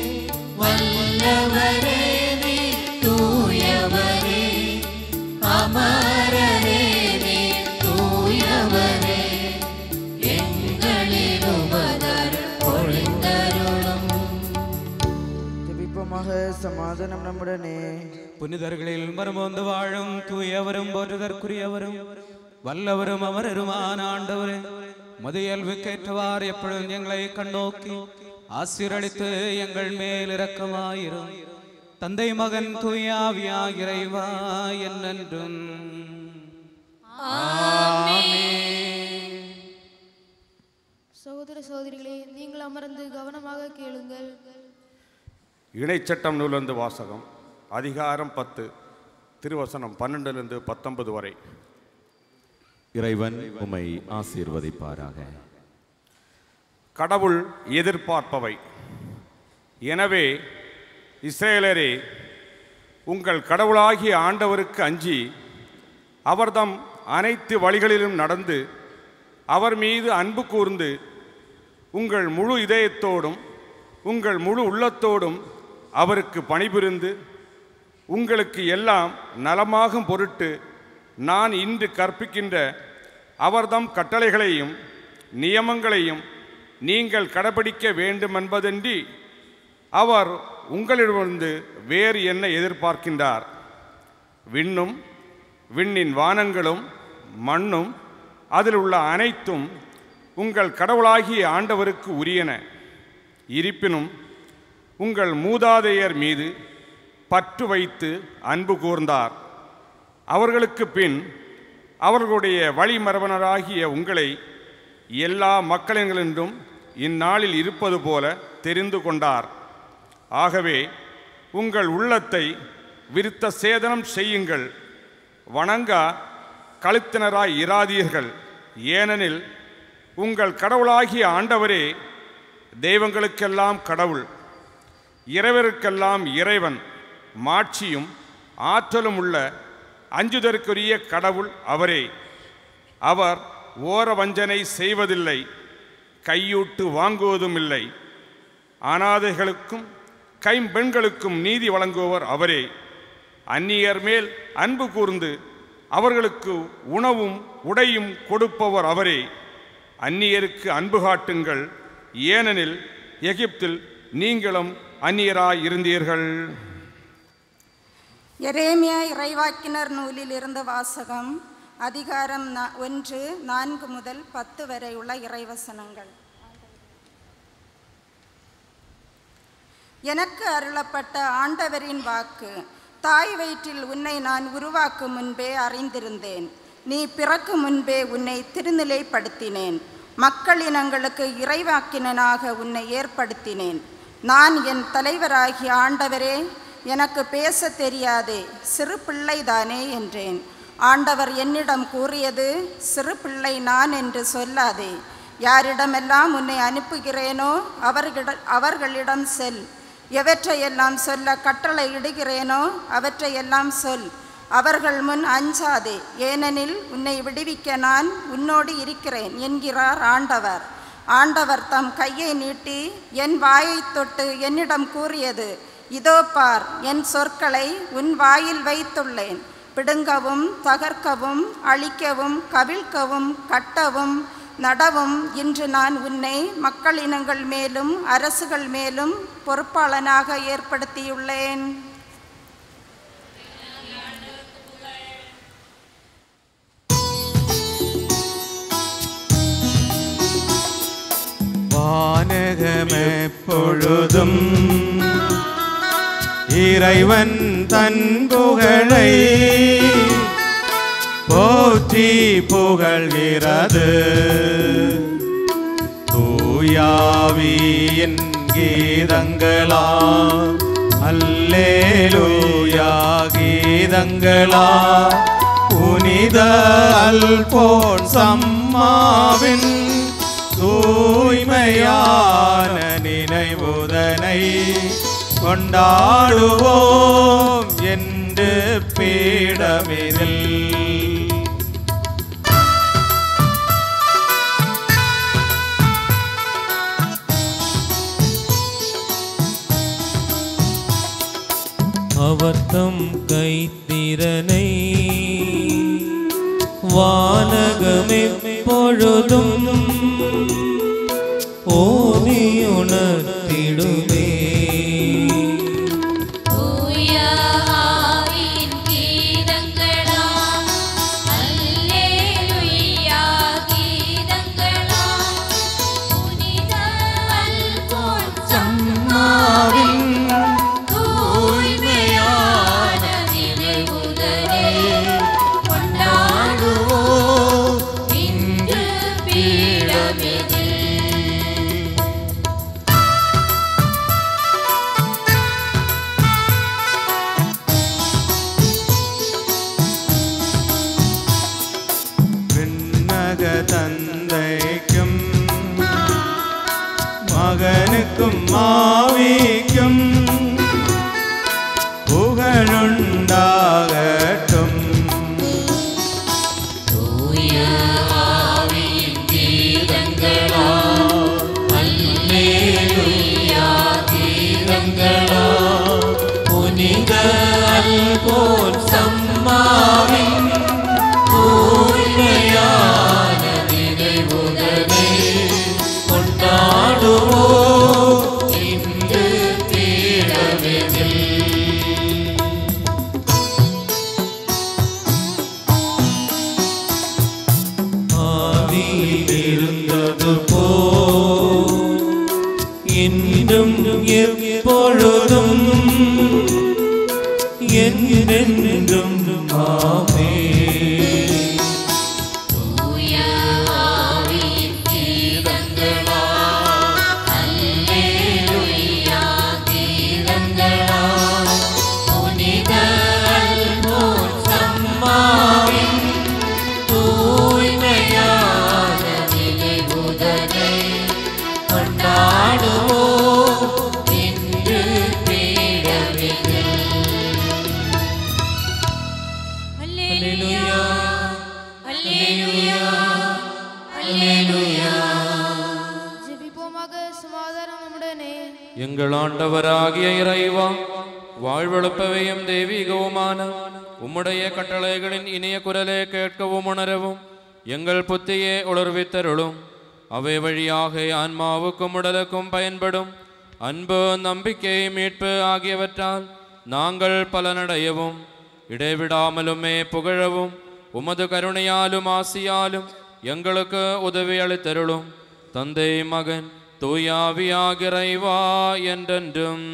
வல்லவரே நீ தூயவரே அமரரே நீ தூயவரே எங்களிலும் அதர் பொழிந்தருளும் ஜெபிப்போமாக சமாதானம் நம்முடனே புனிதர்களில் மரமோந்து வாழும் தூயவரும் போற்றுதற்குரியவரும் வல்லவரும் அமரருமான ஆண்டவரே மதியல்வுக்கேற்றவார் எப்பொழுதும் எங்களை கண்ணோக்கி ஆசீரளித்து எங்கள் மேல் இரக்கமாயிரும் தந்தை மகன் தூயாவியா இறைவா என்னென்றும் சகோதர சகோதரிகளே நீங்கள் அமர்ந்து கவனமாக கேளுங்கள் இணைச்சட்டம் நூலிருந்து வாசகம் அதிகாரம் பத்து திருவசனம் பன்னெண்டுலேருந்து பத்தொன்பது வரை இறைவன் உம்மை ஆசீர்வதிப்பாராக கடவுள் எதிர்பார்ப்பவை எனவே இஸ்ரேலரே உங்கள் கடவுளாகிய ஆண்டவருக்கு அஞ்சி அவர்தம் அனைத்து வழிகளிலும் நடந்து அவர் மீது அன்பு கூர்ந்து உங்கள் முழு இதயத்தோடும் உங்கள் முழு உள்ளத்தோடும் அவருக்கு பணிபுரிந்து உங்களுக்கு எல்லாம் நலமாகும் பொருட்டு நான் இன்று கற்பிக்கின்ற அவர்தம் கட்டளைகளையும் நியமங்களையும் நீங்கள் கடைபிடிக்க வேண்டுமென்பதன்றி அவர் உங்களிடமிருந்து வேறு என்ன எதிர்பார்க்கின்றார் விண்ணும் விண்ணின் வானங்களும் மண்ணும் அதில் உள்ள அனைத்தும் உங்கள் கடவுளாகிய ஆண்டவருக்கு உரியன இருப்பினும் உங்கள் மூதாதையர் மீது பற்று வைத்து அன்பு கூர்ந்தார் அவர்களுக்கு பின் அவர்களுடைய வழிமரபனராகிய உங்களை எல்லா மக்களினின்றும் இந்நாளில் இருப்பது போல தெரிந்து கொண்டார் ஆகவே உங்கள் உள்ளத்தை விருத்த சேதனம் செய்யுங்கள் வணங்கா கழுத்தினராய் இராதீர்கள் ஏனெனில் உங்கள் கடவுளாகிய ஆண்டவரே தெய்வங்களுக்கெல்லாம் கடவுள் இறைவருக்கெல்லாம் இறைவன் மாட்சியும் ஆற்றலும் உள்ள அஞ்சுதற்குரிய கடவுள் அவரே அவர் ஓர வஞ்சனை செய்வதில்லை கையூட்டு வாங்குவதும் இல்லை அனாதைகளுக்கும் கைம்பெண்களுக்கும் நீதி வழங்குபவர் அவரே அந்நியர் மேல் அன்பு கூர்ந்து அவர்களுக்கு உணவும் உடையும் கொடுப்பவர் அவரே அந்நியருக்கு அன்பு காட்டுங்கள் ஏனெனில் எகிப்தில் நீங்களும் அந்நியராய் இருந்தீர்கள் எரேமியா இறைவாக்கினர் நூலில் இருந்து வாசகம் அதிகாரம் நா- ஒன்று நான்கு முதல் பத்து வரை உள்ள இறைவசனங்கள் எனக்கு அருளப்பட்ட ஆண்டவரின் வாக்கு தாய் வயிற்றில் உன்னை நான் உருவாக்கும் முன்பே அறிந்திருந்தேன் நீ பிறக்கும் முன்பே உன்னை திருநிலைப்படுத்தினேன் மக்களினங்களுக்கு இறைவாக்கினனாக உன்னை ஏற்படுத்தினேன் நான் என் தலைவராகிய ஆண்டவரே எனக்கு பேச தெரியாதே சிறு பிள்ளைதானே என்றேன் ஆண்டவர் என்னிடம் கூறியது சிறு பிள்ளை நான் என்று சொல்லாதே யாரிடமெல்லாம் உன்னை அனுப்புகிறேனோ அவர்களிட அவர்களிடம் செல் எவற்றையெல்லாம் சொல்ல கட்டளை இடுகிறேனோ அவற்றையெல்லாம் சொல் அவர்கள் முன் அஞ்சாதே ஏனெனில் உன்னை விடுவிக்க நான் உன்னோடு இருக்கிறேன் என்கிறார் ஆண்டவர் ஆண்டவர் தம் கையை நீட்டி என் வாயைத் தொட்டு என்னிடம் கூறியது இதோ பார் என் சொற்களை உன் வாயில் வைத்துள்ளேன் பிடுங்கவும் தகர்க்கவும் அழிக்கவும் கவிழ்க்கவும் கட்டவும் நடவும் இன்று நான் உன்னை மக்களினங்கள் மேலும் அரசுகள் மேலும் பொறுப்பாளனாக ஏற்படுத்தியுள்ளேன் வானகமெப்பொழுதும் இறைவன் தன் புகழை போற்றி புகழ்கிறது தூயாவியின் கீதங்களா அல்லேலூயா கீதங்களா புனித அல்போன் சம்மாவின் தூய்மையான நினைவுதனை கொண்டாடுவோம் என்று பீடமிதில் அவர்தம் கைத்திறனை வானகமெப்பொழுதும் ஓதியுணர்த்திடுமே தூய ஆவியின் கீதங்களா அல்லேலூயா கீதங்களா புனித அல்போன் சம்மாவின் தூய்மையான நினைவுதனை கொண்டாடுவோம் இன்று பீடமிதில் விண்ணக தந்தைக்கும் மகனுக்கும் மாவிக்கும் புகழுண்டாகட்டும் தூய ஆவியின் கீதங்களா அல்லேலூயா கீதங்களா புனித அல்போன் சம்மாவின் தூய்மையான நினைவுதனை கொண்டாடுவோம் இன்று பீடமிதில் ஆதியில் இருந்தது போல் இன்றும் எப்பொழுதும் என்றென்றும் ஆமே தூய ஆவியின் கீதங்களா அல்லேலூயா கீதங்களா புனித அல்போன் சம்மாவின் தூய்மையான நினைவுதனை கொண்டாடுவோம் இன்று பீடமிதில் அல்லேலூயா அல்லேலூயா அல்லேலூயா ஜெபிப்போமாக சமாதானம் நம்முடனே எங்கள் ஆண்டவராகிய இறைவா வாழ்வெழுப்பவையும் தெய்வீகவுமான உம்முடைய கட்டளைகளின் இனிய குரலே கேட்கவும் உணரவும் எங்கள் புத்தியே உணர்வித்தருளும் அவை வழியாக ஆன்மாவுக்கும் உடலுக்கும் பயன்படும் அன்பு நம்பிக்கை மீட்பு ஆகியவற்றால் நாங்கள் பலனடையவும் இடைவிடாமலுமே புகழவும் உமது கருணையாலும் ஆசியாலும் எங்களுக்கு உதவி அளித்தருளும் தந்தை மகன் தூயாவியாகிறைவா என்றென்றும்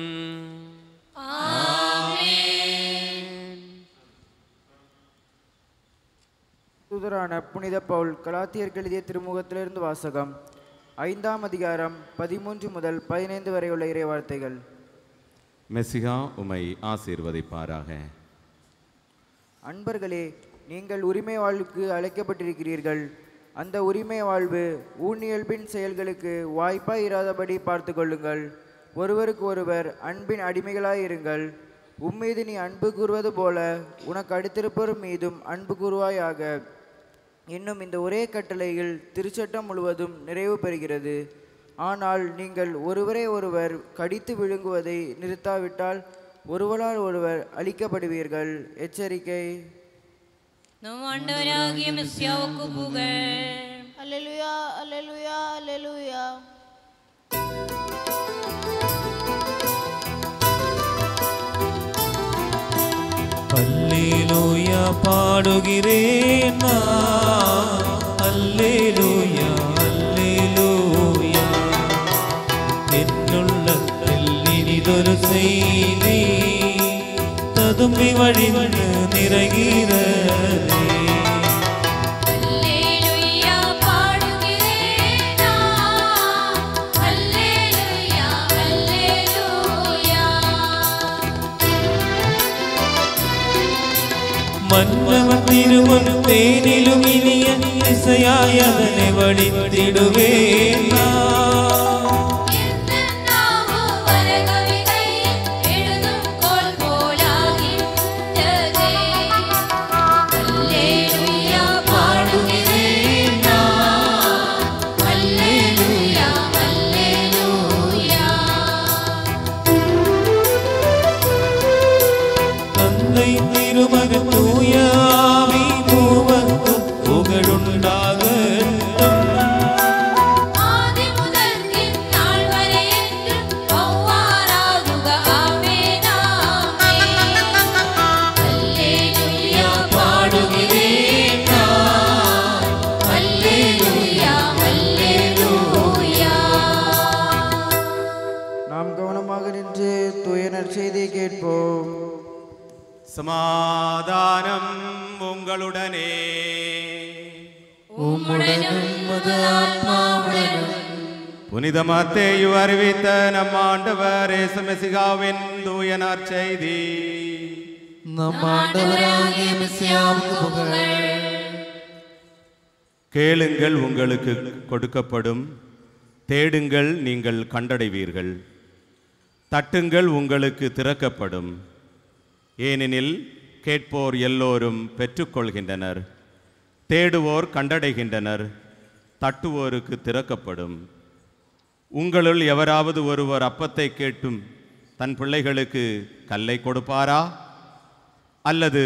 தூதரான புனித பவுல் கலாத்தியருக்கு எழுதிய திருமுகத்திலிருந்து வாசகம் ஐந்தாம் அதிகாரம் பதிமூன்று முதல் பதினைந்து வரை உள்ள இறைவார்த்தைகள் மெசிகா உமை ஆசீர்வதிப்பாராக அன்பர்களே நீங்கள் உரிமை வாழ்வுக்கு அழைக்கப்பட்டிருக்கிறீர்கள் அந்த உரிமை வாழ்வு ஊனியல்பின் செயல்களுக்கு வாய்ப்பாய் இராதபடி பார்த்து கொள்ளுங்கள் ஒருவருக்கு ஒருவர் அன்பின் அடிமைகளாயிருங்கள் உம்மீது நீ அன்பு கூறுவது போல உனக்கு அடுத்திருப்போர் மீதும் அன்பு கூறுவாயாக இன்னும் இந்த ஒரே கட்டளையில் திருச்சட்டம் முழுவதும் நிறைவு பெறுகிறது ஆனால் நீங்கள் ஒருவரை ஒருவர் கடித்து விழுங்குவதை நிறுத்தாவிட்டால் ஒருவரால் ஒருவர் அழிக்கப்படுவீர்கள் எச்சரிக்கை நம் ஆண்டவராகிய மெஸ்ஸியாவுக்கு புகழ் அல்லேலூயா அல்லேலூயா அல்லேலூயா அல்லேலூயா பாடுகிறேன் நான். அல்லேலூயா அல்லேலூயா என்னுள்ளத்தில் இனிதொரு செய்தி ததும்பி வழிவழு நிறைகிறதே மன்னவன் திருமன் தேனிலும் இனிய இசையாய் அதனை வடித்திடுவேன் நான். தந்தை திருமகன் தூயாவி மூவர்க்கும் புகழுண்டாகட்டும் பாடுகிறேன் நான். அல்லேலூயா, அல்லேலூயா. நாம் கவனமாக நின்று தூய நற்செய்தியை கேட்போம் சமாதானம் உங்களுடனே புனித மத்தேயு அறிவித்த நம் ஆண்டவர் இயேசுமெசிகாவின் தூய நற்செய்தி நம் ஆண்டவராகிய மெசியாவுக்கு புகழ் கேளுங்கள் உங்களுக்கு கொடுக்கப்படும் தேடுங்கள் நீங்கள் கண்டடைவீர்கள் தட்டுங்கள் உங்களுக்கு திறக்கப்படும் ஏனெனில் கேட்போர் எல்லோரும் பெற்றுக்கொள்கின்றனர் தேடுவோர் கண்டடைகின்றனர் தட்டுவோருக்கு திறக்கப்படும் உங்களுள் எவராவது ஒருவர் அப்பத்தை கேட்டும் தன் பிள்ளைகளுக்கு கல்லை கொடுப்பாரா அல்லது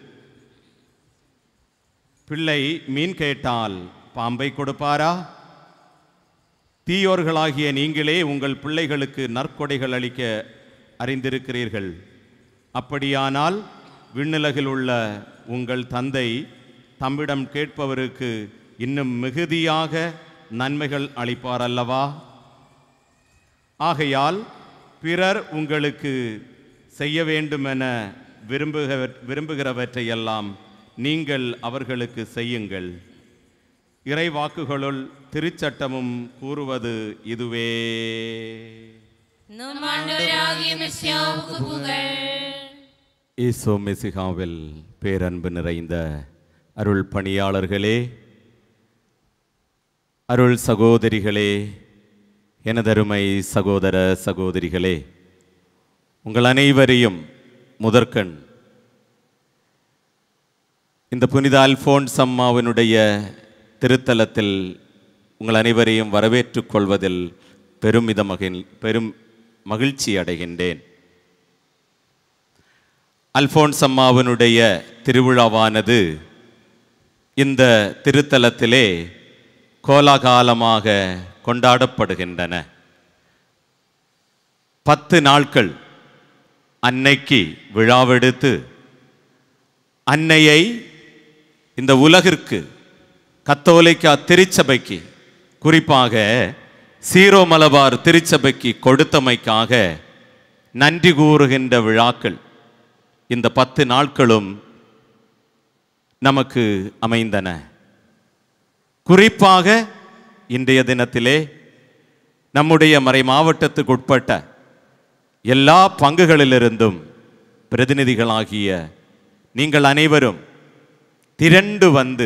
பிள்ளை மீன் கேட்டால் பாம்பை கொடுப்பாரா தீயோர்களாகிய நீங்களே உங்கள் பிள்ளைகளுக்கு நற்கொடைகள் அளிக்க அறிந்திருக்கிறீர்கள் அப்படியானால் விண்ணுலகில் உள்ள உங்கள் தந்தை தம்மிடம் கேட்பவருக்கு இன்னும் மிகுதியாக நன்மைகள் அளிப்பார் அல்லவா ஆகையால் பிறர் உங்களுக்கு செய்ய வேண்டுமென விரும்புக விரும்புகிறவற்றையெல்லாம் நீங்கள் அவர்களுக்கு செய்யுங்கள் இறைவாக்குகளுள் திருச்சட்டமும் கூறுவது இதுவே நம் ஆண்டவராகிய மெசியாவுக்கு புகழ் ஈசோ மெசிகாவில் பேரன்பு நிறைந்த அருள் பணியாளர்களே அருள் சகோதரிகளே எனதருமை சகோதர சகோதரிகளே உங்கள் அனைவரையும் முதற்கண் இந்த புனித அல்போன்ஸ் அம்மாவினுடைய திருத்தலத்தில் உங்கள் அனைவரையும் வரவேற்றுக் கொள்வதில் பெருமிதமகில் பெரும் மகிழ்ச்சி அடைகின்றேன் அல்போன்ஸ் அம்மாவினுடைய திருவிழாவானது இந்த திருத்தலத்திலே கோலாகாலமாக கொண்டாடப்படுகின்றன பத்து நாட்கள் அன்னைக்கு விழாவெடுத்து அன்னையை இந்த உலகிற்கு கத்தோலிக்கா திருச்சபைக்கு குறிப்பாக சீரோ மலபார் திருச்சபைக்கு கொடுத்தமைக்காக நன்றி கூறுகின்ற விழாக்கள் இந்த பத்து நாட்களும் நமக்கு அமைந்தன குறிப்பாக இன்றைய தினத்திலே நம்முடைய மறை மாவட்டத்துக்கு உட்பட்ட எல்லா பங்குகளிலிருந்தும் பிரதிநிதிகளாகிய நீங்கள் அனைவரும் திரண்டு வந்து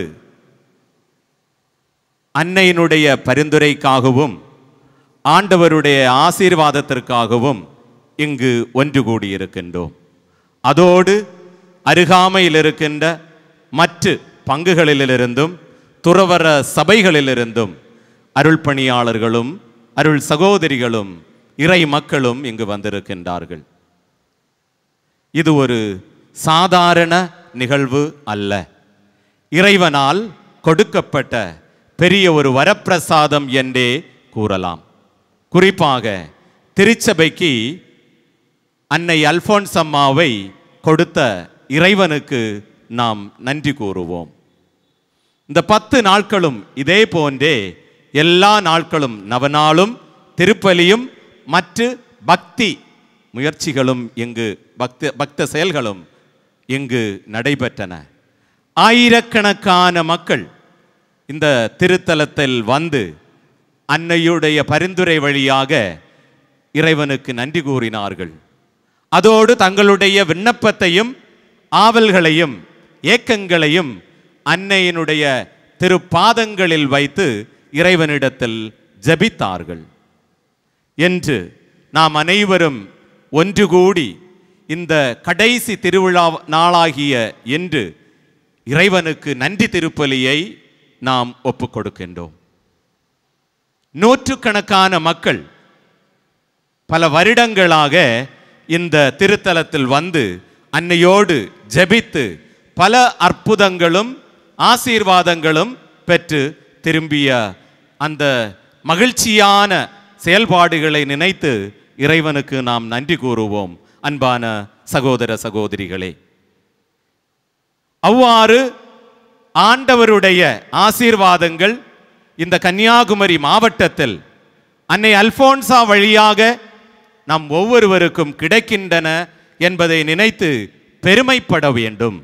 அன்னையினுடைய பரிந்துரைக்காகவும் ஆண்டவருடைய ஆசீர்வாதத்திற்காகவும் இங்கு ஒன்று கூடியிருக்கின்றோம் அதோடு அருகாமையில் இருக்கின்ற மற்ற பங்குகளிலிருந்தும் துறவர சபைகளிலிருந்தும் அருள் பணியாளர்களும் அருள் சகோதரிகளும் இறை மக்களும் இங்கு வந்திருக்கின்றார்கள் இது ஒரு சாதாரண நிகழ்வு அல்ல இறைவனால் கொடுக்கப்பட்ட பெரிய ஒரு வரப்பிரசாதம் என்றே கூறலாம் குறிப்பாக திருச்சபைக்கு அன்னை அல்போன்ஸ் அம்மாவை கொடுத்த இறைவனுக்கு நாம் நன்றி கூறுவோம் இந்த பத்து நாட்களும் இதே போன்றே எல்லா நாட்களும் நவநாளும் திருப்பலியும் மற்ற பக்தி முயற்சிகளும் இங்கு பக்த பக்த செயல்களும் இங்கு நடைபெற்றன ஆயிரக்கணக்கான மக்கள் இந்த திருத்தலத்தில் வந்து அன்னையுடைய பரிந்துரை வழியாக இறைவனுக்கு நன்றி கூறினார்கள் அதோடு தங்களுடைய விண்ணப்பத்தையும் ஆவல்களையும் ஏக்கங்களையும் அன்னையினுடைய திருப்பாதங்களில் வைத்து இறைவனிடத்தில் ஜெபித்தார்கள் என்று நாம் அனைவரும் ஒன்று கூடி இந்த கடைசி திருவிழா நாளாகிய என்று இறைவனுக்கு நன்றி திருப்பலியை நாம் ஒப்புக் கொடுக்கின்றோம் நூற்றுக்கணக்கான மக்கள் பல வருடங்களாக இந்த திருத்தலத்தில் வந்து அன்னையோடு ஜெபித்து பல அற்புதங்களும் ஆசீர்வாதங்களும் பெற்று திரும்பிய அந்த மகிழ்ச்சியான செயல்பாடுகளை நினைத்து இறைவனுக்கு நாம் நன்றி கூறுவோம் அன்பான சகோதர சகோதரிகளே அவ்வாறு ஆண்டவருடைய ஆசீர்வாதங்கள் இந்த கன்னியாகுமரி மாவட்டத்தில் அன்னை அல்போன்சா வழியாக நம் ஒவ்வொருவருக்கும் கிடைக்கின்றன என்பதை நினைத்து பெருமைப்பட வேண்டும்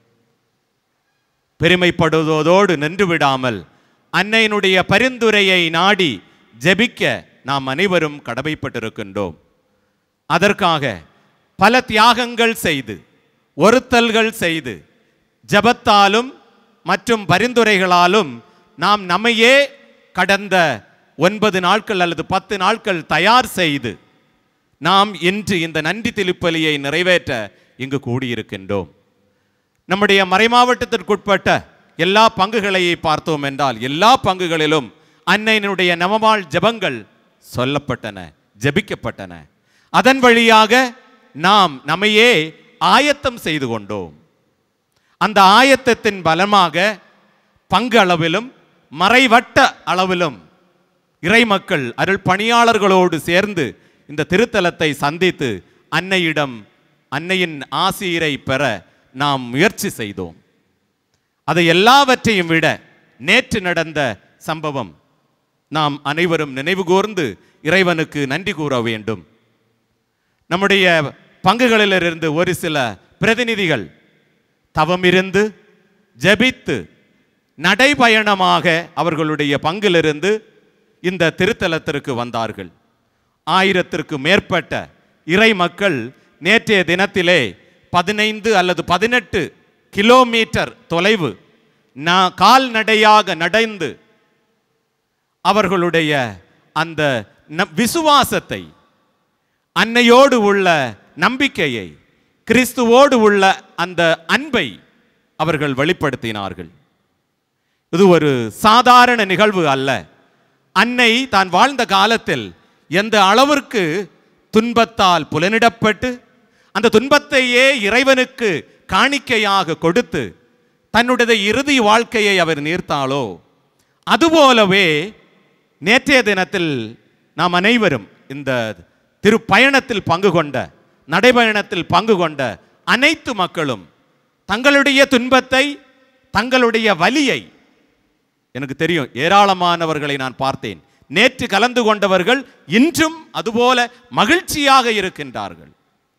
பெருமைப்படுவதோடு நின்று விடாமல் அன்னையினுடைய பரிந்துரையை நாடி ஜெபிக்க நாம் அனைவரும் கடமைப்பட்டிருக்கின்றோம் அதற்காக பல தியாகங்கள் செய்து ஒருத்தல்கள் செய்து ஜபத்தாலும் மற்றும் பரிந்துரைகளாலும் நாம் நம்மையே கடந்த ஒன்பது நாட்கள் அல்லது பத்து நாட்கள் தயார் செய்து நாம் இன்று இந்த நன்றி திருப்பலியை நிறைவேற்ற இங்கு கூடியிருக்கின்றோம் நம்முடைய மறைமாவட்டத்திற்குட்பட்ட எல்லா பங்குகளை பார்த்தோம் என்றால் எல்லா பங்குகளிலும் அன்னையினுடைய நவமாள் ஜெபங்கள் சொல்லப்பட்டன ஜெபிக்கப்பட்டன அதன் வழியாக நாம் நம்மையே ஆயத்தம் செய்து கொண்டோம் அந்த ஆயத்தத்தின் பலமாக பங்கு அளவிலும் மறைவட்ட அளவிலும் இறைமக்கள் அருள் பணியாளர்களோடு சேர்ந்து இந்த திருத்தலத்தை சந்தித்து அன்னையிடம் அன்னையின் ஆசீரை பெற நாம் முயற்சி செய்தோம் அதை எல்லாவற்றையும் விட நேற்று நடந்த சம்பவம் நாம் அனைவரும் நினைவு கூர்ந்து இறைவனுக்கு நன்றி கூற வேண்டும் நம்முடைய பங்குகளிலிருந்து ஒரு சில பிரதிநிதிகள் தவமிருந்து ஜெபித்து நடைபயணமாக அவர்களுடைய பங்கிலிருந்து இந்த திருத்தலத்திற்கு வந்தார்கள் ஆயிரத்திற்கு மேற்பட்ட இறை மக்கள் நேற்றைய தினத்திலே பதினைந்து அல்லது பதினெட்டு கிலோமீட்டர் தொலைவு நான் கால்நடையாக நடந்து அவர்களுடைய அந்த ந- விசுவாசத்தை அன்னையோடு உள்ள நம்பிக்கையை கிறிஸ்துவோடு உள்ள அந்த அன்பை அவர்கள் வெளிப்படுத்தினார்கள் இது ஒரு சாதாரண நிகழ்வு அல்ல அன்னை தான் வாழ்ந்த காலத்தில் எந்த அளவிற்கு துன்பத்தால் புலனிடப்பட்டு அந்த துன்பத்தையே இறைவனுக்கு காணிக்கையாக கொடுத்து தன்னுடைய இறுதி வாழ்க்கையை அவர் நீர்த்தாளோ அதுபோலவே நேற்றைய தினத்தில் நாம் அனைவரும் இந்த திருப்பயணத்தில் பங்கு கொண்ட நடைபயணத்தில் பங்கு கொண்ட அனைத்து மக்களும் தங்களுடைய துன்பத்தை தங்களுடைய வலியை எனக்கு தெரியும் ஏராளமானவர்களை நான் பார்த்தேன் நேற்று கலந்து கொண்டவர்கள் இன்றும் அதுபோல மகிழ்ச்சியாக இருக்கின்றார்கள்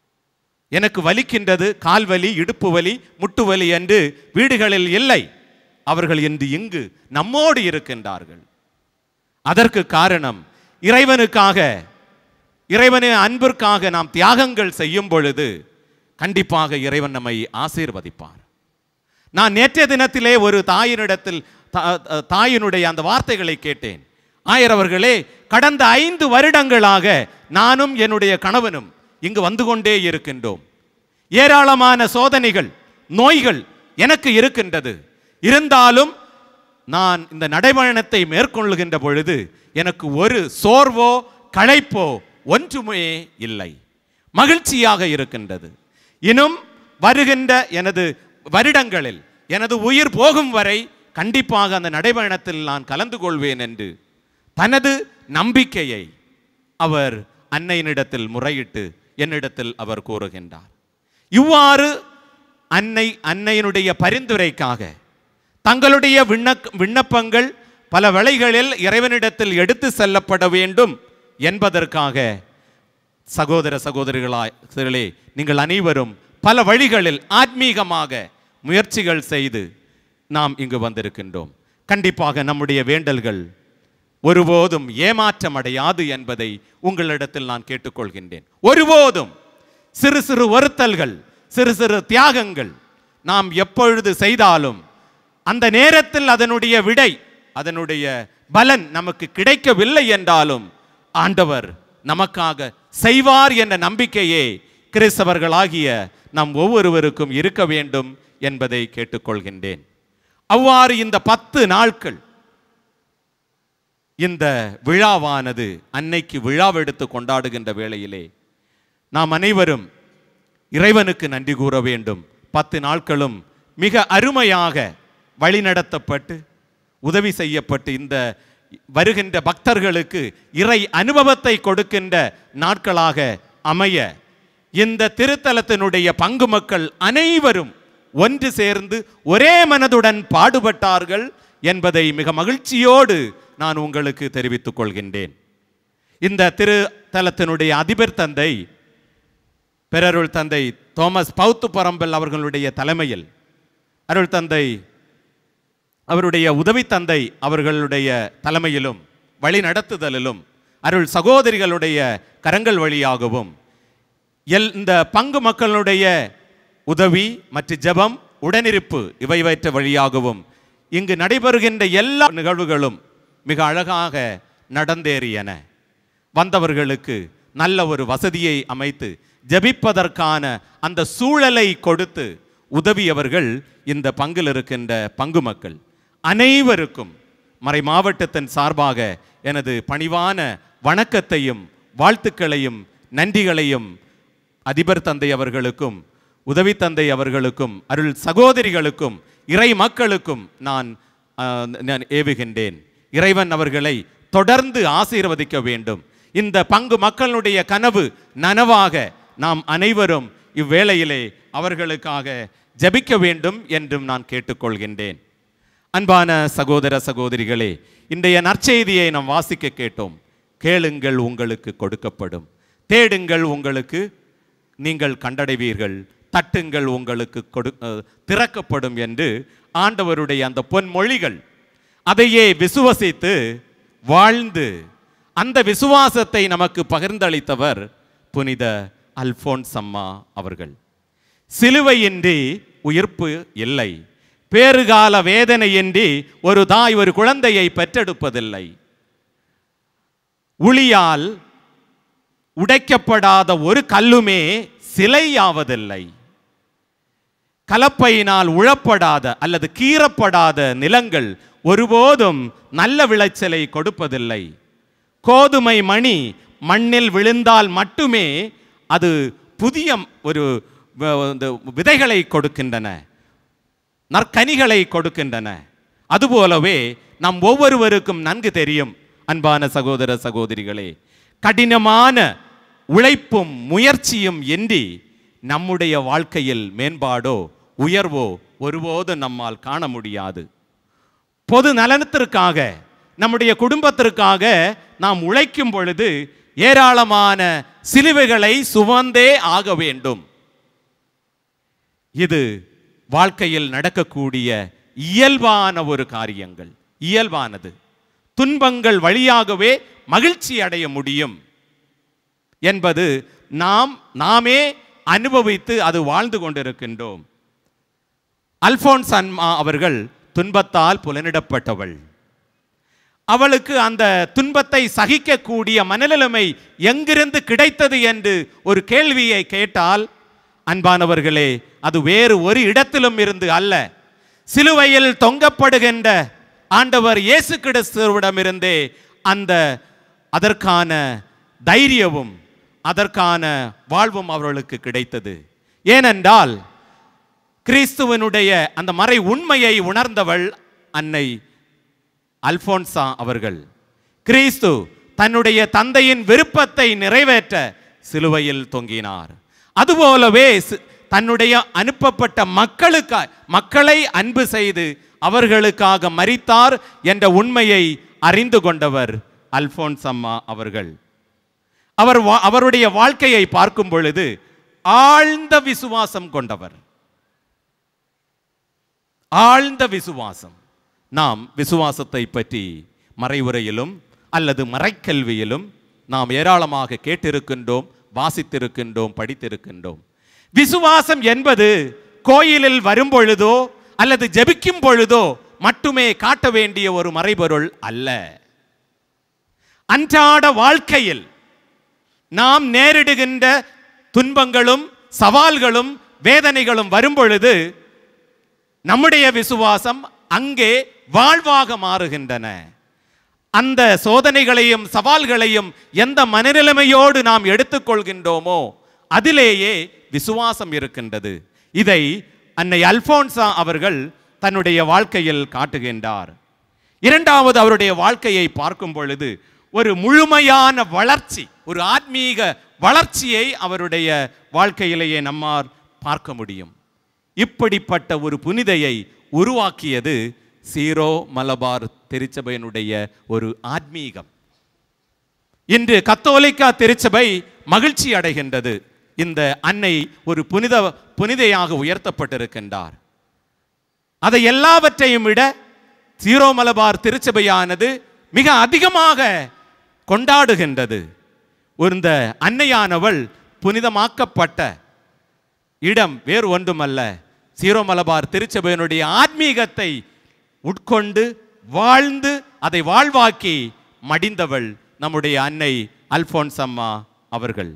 எனக்கு வலிக்கின்றது கால்வலி இடுப்பு வலி முட்டு வலி என்று வீடுகளில் இல்லை அவர்கள் இன்று இங்கு நம்மோடு இருக்கின்றார்கள் அதற்கு காரணம் இறைவனுக்காக இறைவனின் அன்பிற்காக நாம் தியாகங்கள் செய்யும் பொழுது கண்டிப்பாக இறைவன் நம்மை ஆசீர்வதிப்பார் நான் நேற்றைய தினத்திலே ஒரு தாயினிடத்தில் தா- தாயினுடைய அந்த வார்த்தைகளை கேட்டேன் ஆயர் அவர்களே கடந்த ஐந்து வருடங்களாக நானும் என்னுடைய கணவனும் இங்கு வந்து கொண்டே இருக்கின்றோம் ஏராளமான சோதனைகள் நோய்கள் எனக்கு இருக்கின்றது இருந்தாலும் நான் இந்த நடைபயணத்தை மேற்கொள்ளுகின்ற பொழுது எனக்கு ஒரு சோர்வோ களைப்போ ஒன்றுமே இல்லை மகிழ்ச்சியாக இருக்கின்றது இன்னும் வருகின்ற எனது வருடங்களில் எனது உயிர் போகும் வரை கண்டிப்பாக அந்த நடைபயணத்தில் நான் கலந்து கொள்வேன் என்று தனது நம்பிக்கையை அவர் அன்னையினிடத்தில் முறையிட்டு என்னிடத்தில் அவர் கூறுகின்றார் இவ்வாறு அன்னை அன்னையினுடைய பரிந்துரைக்காக தங்களுடைய விண்ணக் விண்ணப்பங்கள் பல வேளைகளில் இறைவனிடத்தில் எடுத்து செல்லப்பட வேண்டும் என்பதற்காக சகோதர சகோதரிகளே நீங்கள் அனைவரும் பல வழிகளில் ஆத்மீகமாக முயற்சிகள் செய்து நாம் இங்கு வந்திருக்கின்றோம் கண்டிப்பாக நம்முடைய வேண்டல்கள் ஒருபோதும் ஏமாற்றம் அடையாது என்பதை உங்களிடத்தில் நான் கேட்டுக்கொள்கின்றேன் ஒருபோதும் சிறு சிறு வருத்தல்கள் சிறு சிறு தியாகங்கள் நாம் எப்பொழுது செய்தாலும் அந்த நேரத்தில் அதனுடைய விடை அதனுடைய பலன் நமக்கு கிடைக்கவில்லை என்றாலும் ஆண்டவர் நமக்காக செய்வார் என்ற நம்பிக்கையே கிறிஸ்தவர்களாகிய நம் ஒவ்வொருவருக்கும் இருக்க வேண்டும் என்பதை கேட்டுக்கொள்கின்றேன் அவ்வாறு இந்த பத்து நாட்கள் இந்த விழாவானது அன்னைக்கு விழாவெடுத்து கொண்டாடுகின்ற வேளையிலே நாம் அனைவரும் இறைவனுக்கு நன்றி கூற வேண்டும் பத்து நாட்களும் மிக அருமையாக வழிநடத்தப்பட்டு உதவி செய்யப்பட்டு இந்த வருகின்ற பக்தர்களுக்கு இறை அனுபவத்தை கொடுக்கின்ற நாட்களாக அமைய இந்த திருத்தலத்தினுடைய பங்கு மக்கள் அனைவரும் ஒன்று சேர்ந்து ஒரே மனதுடன் பாடுபட்டார்கள் என்பதை மிக மகிழ்ச்சியோடு நான் உங்களுக்கு தெரிவித்துக் கொள்கின்றேன் இந்த திருத்தலத்தினுடைய அதிபர் தந்தை பெரருள் தந்தை தோமஸ் பௌத்து பரம்பல் அவர்களுடைய தலைமையில் அருள் தந்தை அவருடைய உதவி தந்தை அவர்களுடைய தலைமையிலும் வழி நடத்துதலிலும் அருள் சகோதரிகளுடைய கரங்கள் வழியாகவும் எல் இந்த பங்கு மக்களுடைய உதவி மற்றும் ஜெபம் உடனிருப்பு இவைவற்ற வழியாகவும் இங்கு நடைபெறுகின்ற எல்லா நிகழ்வுகளும் மிக அழகாக நடந்தேறியன வந்தவர்களுக்கு நல்ல ஒரு வசதியை அமைத்து ஜெபிப்பதற்கான அந்த சூழலை கொடுத்து உதவியவர்கள் இந்த பங்கில் இருக்கின்ற பங்கு மக்கள் அனைவருக்கும் மறை மாவட்டத்தின் சார்பாக எனது பணிவான வணக்கத்தையும் வாழ்த்துக்களையும் நன்றிகளையும் அதிபர் தந்தை அவர்களுக்கும் உதவி தந்தை அவர்களுக்கும் அருள் சகோதரிகளுக்கும் இறை மக்களுக்கும் நான் ஆ, நான் ஏவுகின்றேன் இறைவன் அவர்களை தொடர்ந்து ஆசீர்வதிக்க வேண்டும் இந்த பங்கு மக்களுடைய கனவு நனவாக நாம் அனைவரும் இவ்வேளையிலே அவர்களுக்காக ஜெபிக்க வேண்டும் என்றும் நான் கேட்டுக்கொள்கின்றேன் அன்பான சகோதர சகோதரிகளே இன்றைய நற்செய்தியை நாம் வாசிக்க கேட்டோம் கேளுங்கள் உங்களுக்கு கொடுக்கப்படும் தேடுங்கள் உங்களுக்கு நீங்கள் கண்டடைவீர்கள் தட்டுங்கள் உங்களுக்கு கொடு அஹ், திறக்கப்படும் என்று ஆண்டவருடைய அந்த பொன்மொழிகள் அதையே விசுவசித்து வாழ்ந்து அந்த விசுவாசத்தை நமக்கு பகிர்ந்தளித்தவர் புனித அல்போன்ஸ் அம்மா அவர்கள் சிலுவையின்றி உயிர்ப்பு இல்லை பேறுகால வேதனையின்றி ஒரு தாய் ஒரு குழந்தையை பெற்றெடுப்பதில்லை உளியால் உடைக்கப்படாத ஒரு கல்லுமே சிலையாவதில்லை கலப்பையினால் உழப்படாத அல்லது கீறப்படாத நிலங்கள் ஒருபோதும் நல்ல விளைச்சலை கொடுப்பதில்லை கோதுமை மணி மண்ணில் விழுந்தால் மட்டுமே அது புதிய ஒரு வ- இந்த விதைகளை கொடுக்கின்றன நற்கனிகளை கொடுக்கின்றன அதுபோலவே நம் ஒவ்வொருவருக்கும் நன்கு தெரியும் அன்பான சகோதர சகோதரிகளே கடினமான உழைப்பும் முயற்சியும் இன்றி நம்முடைய வாழ்க்கையில் மேம்பாடோ உயர்வோ ஒருபோதும் நம்மால் காண முடியாது பொது நலனத்திற்காக நம்முடைய குடும்பத்திற்காக நாம் உழைக்கும் பொழுது ஏராளமான சிலுவைகளை சுமந்தே ஆக வேண்டும் இது வாழ்க்கையில் நடக்கக்கூடிய இயல்பான ஒரு காரியங்கள் இயல்பானது துன்பங்கள் வழியாகவே மகிழ்ச்சி அடைய முடியும் என்பது நாம் நாமே அனுபவித்து அது வாழ்ந்து கொண்டிருக்கின்றோம் அல்போன்ஸ் அன்மா அவர்கள் துன்பத்தால் புலனிடப்பட்டவள் அவளுக்கு அந்த துன்பத்தை சகிக்கக்கூடிய மனநிலைமை எங்கிருந்து கிடைத்தது என்று ஒரு கேள்வியை கேட்டால் அன்பானவர்களே அது வேறு ஒரு இடத்திலும் இருந்து அல்ல சிலுவையில் தொங்கப்படுகின்ற ஆண்டவர் இயேசு கிறிஸ்துவிடமிருந்தே அந்த அதற்கான தைரியமும் அதற்கான வாழ்வும் அவர்களுக்கு கிடைத்தது ஏனென்றால் கிறிஸ்துவனுடைய அந்த மறை உண்மையை உணர்ந்தவள் அன்னை அல்போன்சா அவர்கள் கிறிஸ்து தன்னுடைய தந்தையின் விருப்பத்தை நிறைவேற்ற சிலுவையில் தொங்கினார் அதுபோலவே சி- தன்னுடைய அனுப்பப்பட்ட மக்களுக்கு மக்களை அன்பு செய்து அவர்களுக்காக மரித்தார் என்ற உண்மையை அறிந்து கொண்டவர் அல்போன்ஸ் அம்மா அவர்கள் அவர் வா- அவருடைய வாழ்க்கையை பார்க்கும் பொழுது ஆழ்ந்த விசுவாசம் கொண்டவர் ஆழ்ந்த விசுவாசம் நாம் விசுவாசத்தை பற்றி மறைவுரையிலும் அல்லது மறைக்கல்வியிலும் நாம் ஏராளமாக கேட்டிருக்கின்றோம் வாசித்திருக்கின்றோம் படித்திருக்கின்றோம் விசுவாசம் என்பது கோயிலில் வரும் பொழுதோ அல்லது ஜெபிக்கும் பொழுதோ மட்டுமே காட்ட வேண்டிய ஒரு மறைபொருள் அல்ல அன்றாட வாழ்க்கையில் நாம் நேரிடுகின்ற துன்பங்களும் சவால்களும் வேதனைகளும் வரும் பொழுது நம்முடைய விசுவாசம் அங்கே வாழ்வாக மாறுகின்றன அந்த சோதனைகளையும் சவால்களையும் எந்த மனநிலைமையோடு நாம் எடுத்துக்கொள்கின்றோமோ அதிலேயே விசுவாசம் இருக்கின்றது இதை அன்னை அல்போன்சா அவர்கள் தன்னுடைய வாழ்க்கையில் காட்டுகின்றார் இரண்டாவது அவருடைய வாழ்க்கையை பார்க்கும் பொழுது ஒரு முழுமையான வளர்ச்சி ஒரு ஆத்மீக வளர்ச்சியை அவருடைய வாழ்க்கையிலேயே நம்மால் பார்க்க முடியும் இப்படிப்பட்ட ஒரு புனிதையை உருவாக்கியது சீரோ மலபார் திருச்சபையினுடைய ஒரு ஆத்மீகம் இன்று கத்தோலிக்கா திருச்சபை மகிழ்ச்சி அடைகின்றது இந்த அன்னை ஒரு புனித புனிதையாக உயர்த்தப்பட்டிருக்கின்றார் அதை எல்லாவற்றையும் விட சீரோ மலபார் திருச்சபையானது மிக அதிகமாக கொண்டாடுகின்றது ஒரு இந்த அன்னையானவள் புனிதமாக்கப்பட்ட இடம் வேறு ஒன்றுமல்ல சீரோ மலபார் திருச்சபையினுடைய ஆத்மீகத்தை உட்கொண்டு வாழ்ந்து அதை வாழ்வாக்கி மடிந்தவள் நம்முடைய அன்னை அல்போன்ஸ் அம்மா அவர்கள்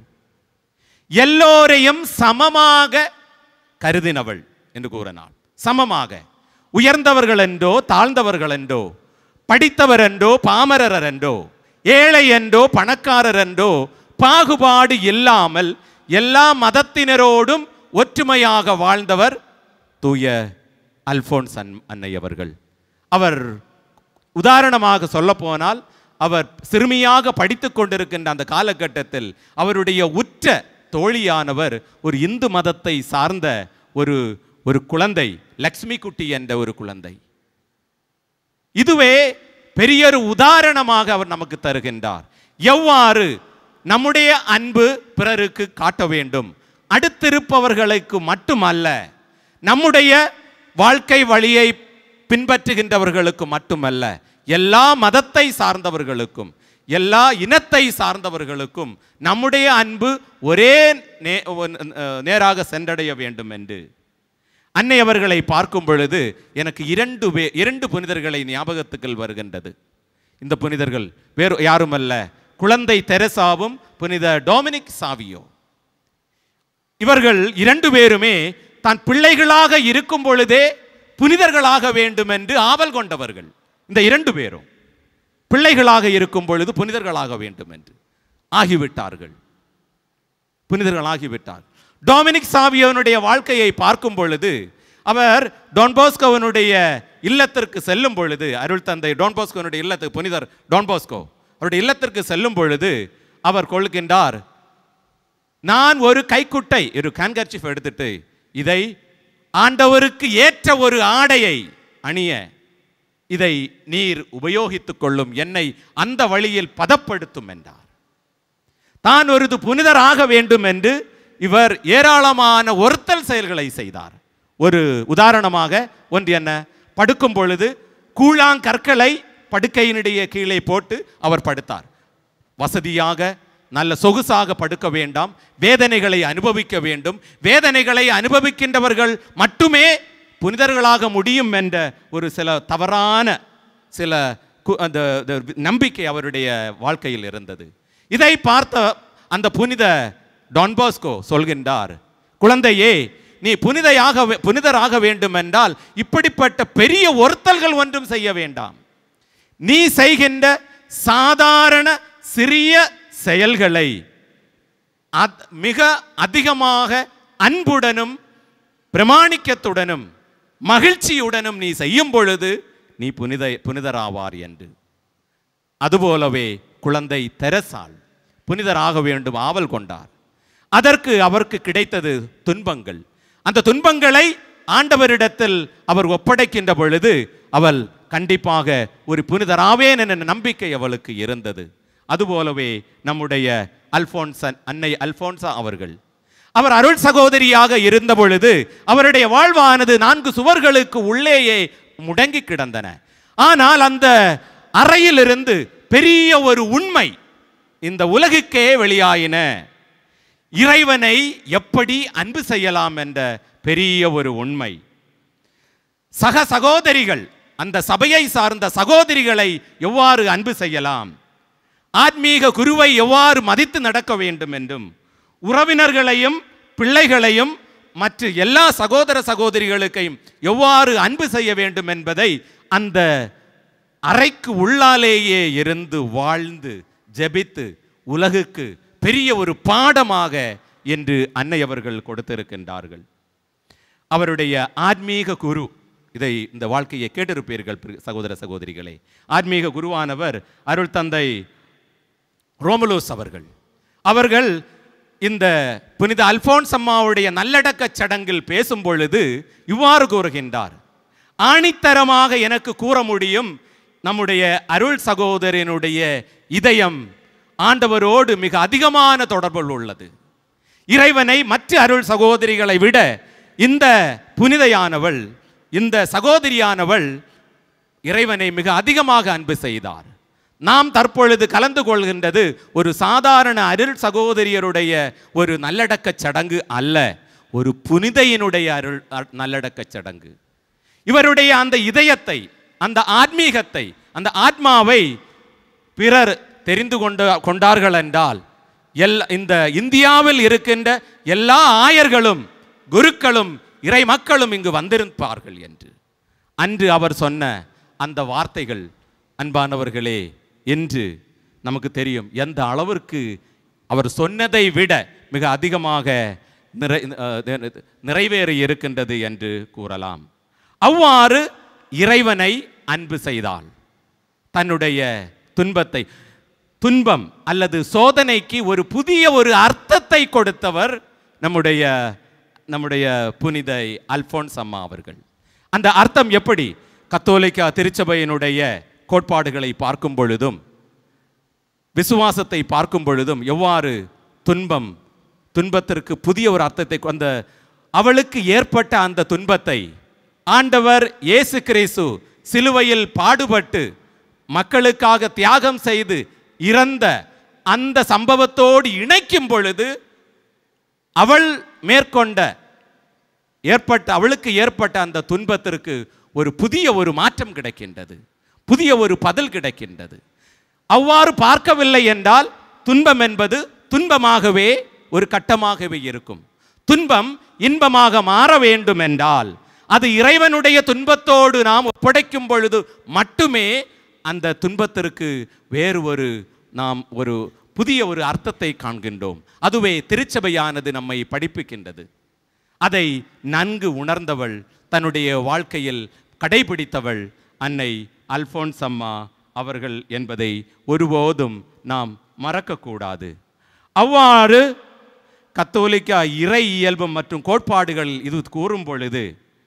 எல்லோரையும் சமமாக கருதினவள் என்று கூறினாள் சமமாக உயர்ந்தவர்கள் என்றோ தாழ்ந்தவர்கள் என்றோ படித்தவர் என்றோ பாமரர் என்றோ ஏழை என்றோ பணக்காரர் என்றோ பாகுபாடு இல்லாமல் எல்லா மதத்தினரோடும் ஒற்றுமையாக வாழ்ந்தவர் தூய அல்போன்ஸ் அன் அன்னை அவர்கள் அவர் உதாரணமாக சொல்லப்போனால் அவர் சிறுமியாக படித்து கொண்டிருக்கின்ற அந்த காலகட்டத்தில் அவருடைய உற்ற தோழியானவர் ஒரு இந்து மதத்தை சார்ந்த ஒரு ஒரு குழந்தை லக்ஷ்மி குட்டி என்ற ஒரு குழந்தை இதுவே பெரியொரு உதாரணமாக அவர் நமக்கு தருகின்றார் எவ்வாறு நம்முடைய அன்பு பிறருக்கு காட்ட வேண்டும் அடுத்திருப்பவர்களுக்கு மட்டுமல்ல நம்முடைய வாழ்க்கை வழியை பின்பற்றுகின்றவர்களுக்கு மட்டுமல்ல எல்லா மதத்தை சார்ந்தவர்களுக்கும் எல்லா இனத்தை சார்ந்தவர்களுக்கும் நம்முடைய அன்பு ஒரே நே- நேராக சென்றடைய வேண்டும் என்று அன்னை அவர்களை பார்க்கும் பொழுது எனக்கு இரண்டு பே இரண்டு புனிதர்களை ஞாபகத்துக்கள் வருகின்றது இந்த புனிதர்கள் வேறு யாருமல்ல குழந்தை தெரசாவும் புனித டொமினிக் சாவியோ இவர்கள் இரண்டு பேருமே தான் பிள்ளைகளாக இருக்கும் பொழுதே புனிதர்களாக வேண்டும் என்று ஆவல் கொண்டவர்கள் இந்த இரண்டு பேரும் பிள்ளைகளாக இருக்கும் பொழுது புனிதர்களாக வேண்டும் என்று ஆகிவிட்டார்கள் புனிதர்களாகிவிட்டார் டொமினிக் சாவியோனுடைய வாழ்க்கையை பார்க்கும் பொழுது அவர் டொன்போஸ்கோவனுடைய இல்லத்திற்கு செல்லும் பொழுது அருள் தந்தை டொன்போஸ்கோவனுடைய இல்லத்துக்கு புனிதர் டொன்போஸ்கோ அவருடைய இல்லத்திற்கு செல்லும் பொழுது அவர் கொள்கின்றார் நான் ஒரு கைக்குட்டை ஒரு கேன்கர்ச்சிஃப் எடுத்துட்டு இதை ஆண்டவருக்கு ஏற்ற ஒரு ஆடையை அணிய இதை நீர் உபயோகித்துக் கொள்ளும் என்னை அந்த வழியில் பதப்படுத்தும் என்றார் தான் ஒரு புனிதராக வேண்டும் என்று இவர் ஏராளமான ஒருத்தல் செயல்களை செய்தார் ஒரு உதாரணமாக ஒன்று என்ன படுக்கும் பொழுது கூழாங்கற்களை படுக்கையினுடைய கீழே போட்டு அவர் படுத்தார் வசதியாக நல்ல சொகுசாக படுக்க வேண்டாம் வேதனைகளை அனுபவிக்க வேண்டும் வேதனைகளை அனுபவிக்கின்றவர்கள் மட்டுமே புனிதர்களாக முடியும் என்ற ஒரு சில தவறான சில கு- அந்த அந்த நம்பிக்கை அவருடைய வாழ்க்கையில் இருந்தது இதை பார்த்த அந்த புனித டான்போஸ்கோ சொல்கின்றார் குழந்தையே நீ புனிதையாக வே- புனிதராக வேண்டும் என்றால் இப்படிப்பட்ட பெரிய ஒருத்தல்கள் ஒன்றும் செய்ய வேண்டாம் நீ செய்கின்ற சாதாரண சிறிய செயல்களை அத்- மிக அதிகமாக அன்புடனும் பிரமாணிக்கத்துடனும் மகிழ்ச்சியுடனும் நீ செய்யும் பொழுது நீ புனித புனிதராவார் என்று அதுபோலவே குழந்தை தெரசாள் புனிதராக வேண்டும் ஆவல் கொண்டார் அதற்கு அவருக்கு கிடைத்தது துன்பங்கள் அந்த துன்பங்களை ஆண்டவரிடத்தில் அவர் ஒப்படைக்கின்ற பொழுது அவள் கண்டிப்பாக ஒரு புனிதராவேன் என்ற நம்பிக்கை அவளுக்கு இருந்தது அதுபோலவே நம்முடைய அல்போன்சன் அன்னை அல்போன்சா அவர்கள் அவர் அருள் சகோதரியாக இருந்த பொழுது அவருடைய வாழ்வானது நான்கு சுவர்களுக்கு உள்ளேயே முடங்கி கிடந்தன ஆனால் அந்த அறையிலிருந்து பெரிய ஒரு உண்மை இந்த உலகுக்கே வெளியாயின இறைவனை எப்படி அன்பு செய்யலாம் என்ற பெரிய ஒரு உண்மை சக சகோதரிகள் அந்த சபையை சார்ந்த சகோதரிகளை எவ்வாறு அன்பு செய்யலாம் ஆத்மீக குருவை எவ்வாறு மதித்து நடக்க வேண்டும் என்றும் உறவினர்களையும் பிள்ளைகளையும் மற்ற எல்லா சகோதர சகோதரிகளுக்கையும் எவ்வாறு அன்பு செய்ய வேண்டும் என்பதை அந்த அறைக்கு உள்ளாலேயே இருந்து வாழ்ந்து ஜெபித்து உலகுக்கு பெரிய ஒரு பாடமாக என்று அன்னை அவர்கள் கொடுத்திருக்கின்றார்கள் அவருடைய ஆத்மீக குரு இதை இந்த வாழ்க்கையை கேட்டிருப்பீர்கள் பிரி- சகோதர சகோதரிகளே ஆத்மீக குருவானவர் அருள் தந்தை ரோமலோஸ் அவர்கள் அவர்கள் இந்த புனித அல்போன்ஸ் அம்மாவுடைய நல்லடக்க சடங்கில் பேசும் பொழுது இவ்வாறு கூறுகின்றார் ஆணித்தரமாக எனக்கு கூற முடியும் நம்முடைய அருள் சகோதரனுடைய இதயம் ஆண்டவரோடு மிக அதிகமான தொடர்பில் உள்ளது இறைவனை மற்ற அருள் சகோதரிகளை விட இந்த புனிதையானவள் இந்த சகோதரியானவள் இறைவனை மிக அதிகமாக அன்பு செய்தார் நாம் தற்பொழுது கலந்து கொள்கின்றது ஒரு சாதாரண அருள் சகோதரியருடைய ஒரு நல்லடக்கச் சடங்கு அல்ல ஒரு புனிதையினுடைய அருள் அ- நல்லடக்கச் சடங்கு இவருடைய அந்த இதயத்தை அந்த ஆத்மீகத்தை அந்த ஆத்மாவை பிறர் தெரிந்து கொண்டு கொண்டார்கள் என்றால் எல் இந்த இந்தியாவில் இருக்கின்ற எல்லா ஆயர்களும் குருக்களும் இறை மக்களும் இங்கு வந்திருப்பார்கள் என்று அன்று அவர் சொன்ன அந்த வார்த்தைகள் அன்பானவர்களே என்று நமக்கு தெரியும் எந்த அளவிற்கு அவர் சொன்னதை விட மிக அதிகமாக நிறை அஹ், நிறைவேறி இருக்கின்றது என்று கூறலாம் அவ்வாறு இறைவனை அன்பு செய்தாள் தன்னுடைய துன்பத்தை துன்பம் அல்லது சோதனைக்கு ஒரு புதிய ஒரு அர்த்தத்தை கொடுத்தவர் நம்முடைய நம்முடைய புனிதை அல்போன்ஸ் அம்மா அவர்கள் அந்த அர்த்தம் எப்படி கத்தோலிக்கா திருச்சபையினுடைய கோட்பாடுகளை பார்க்கும் பொழுதும் விசுவாசத்தை பார்க்கும் பொழுதும் எவ்வாறு துன்பம் துன்பத்திற்கு புதிய ஒரு அர்த்தத்தை அந்த அவளுக்கு ஏற்பட்ட அந்த துன்பத்தை ஆண்டவர் இயேசு கிறிஸ்து சிலுவையில் பாடுபட்டு மக்களுக்காக தியாகம் செய்து இறந்த அந்த சம்பவத்தோடு இணைக்கும் பொழுது அவள் மேற்கொண்ட ஏற்பட்ட அவளுக்கு ஏற்பட்ட அந்த துன்பத்திற்கு ஒரு புதிய ஒரு மாற்றம் கிடைக்கின்றது புதிய ஒரு பதில் கிடைக்கின்றது அவ்வாறு பார்க்கவில்லை என்றால் துன்பம் என்பது துன்பமாகவே ஒரு கட்டமாகவே இருக்கும் துன்பம் இன்பமாக மாற வேண்டும் என்றால் அது இறைவனுடைய துன்பத்தோடு நாம் ஒப்படைக்கும் பொழுது மட்டுமே அந்த துன்பத்திற்கு வேறு ஒரு நாம் ஒரு புதிய ஒரு அர்த்தத்தை காண்கின்றோம் அதுவே திருச்சபையானது நம்மை படிப்பிக்கின்றது அதை நன்கு உணர்ந்தவள் தன்னுடைய வாழ்க்கையில் கடைபிடித்தவள் அன்னை அல்போன்ஸ் அம்மா அவர்கள் என்பதை ஒருபோதும் நாம் மறக்கக்கூடாது அவ்வாறு கத்தோலிக்கா இறை இயல்பு மற்றும் கோட்பாடுகள் இது கூறும் பொழுது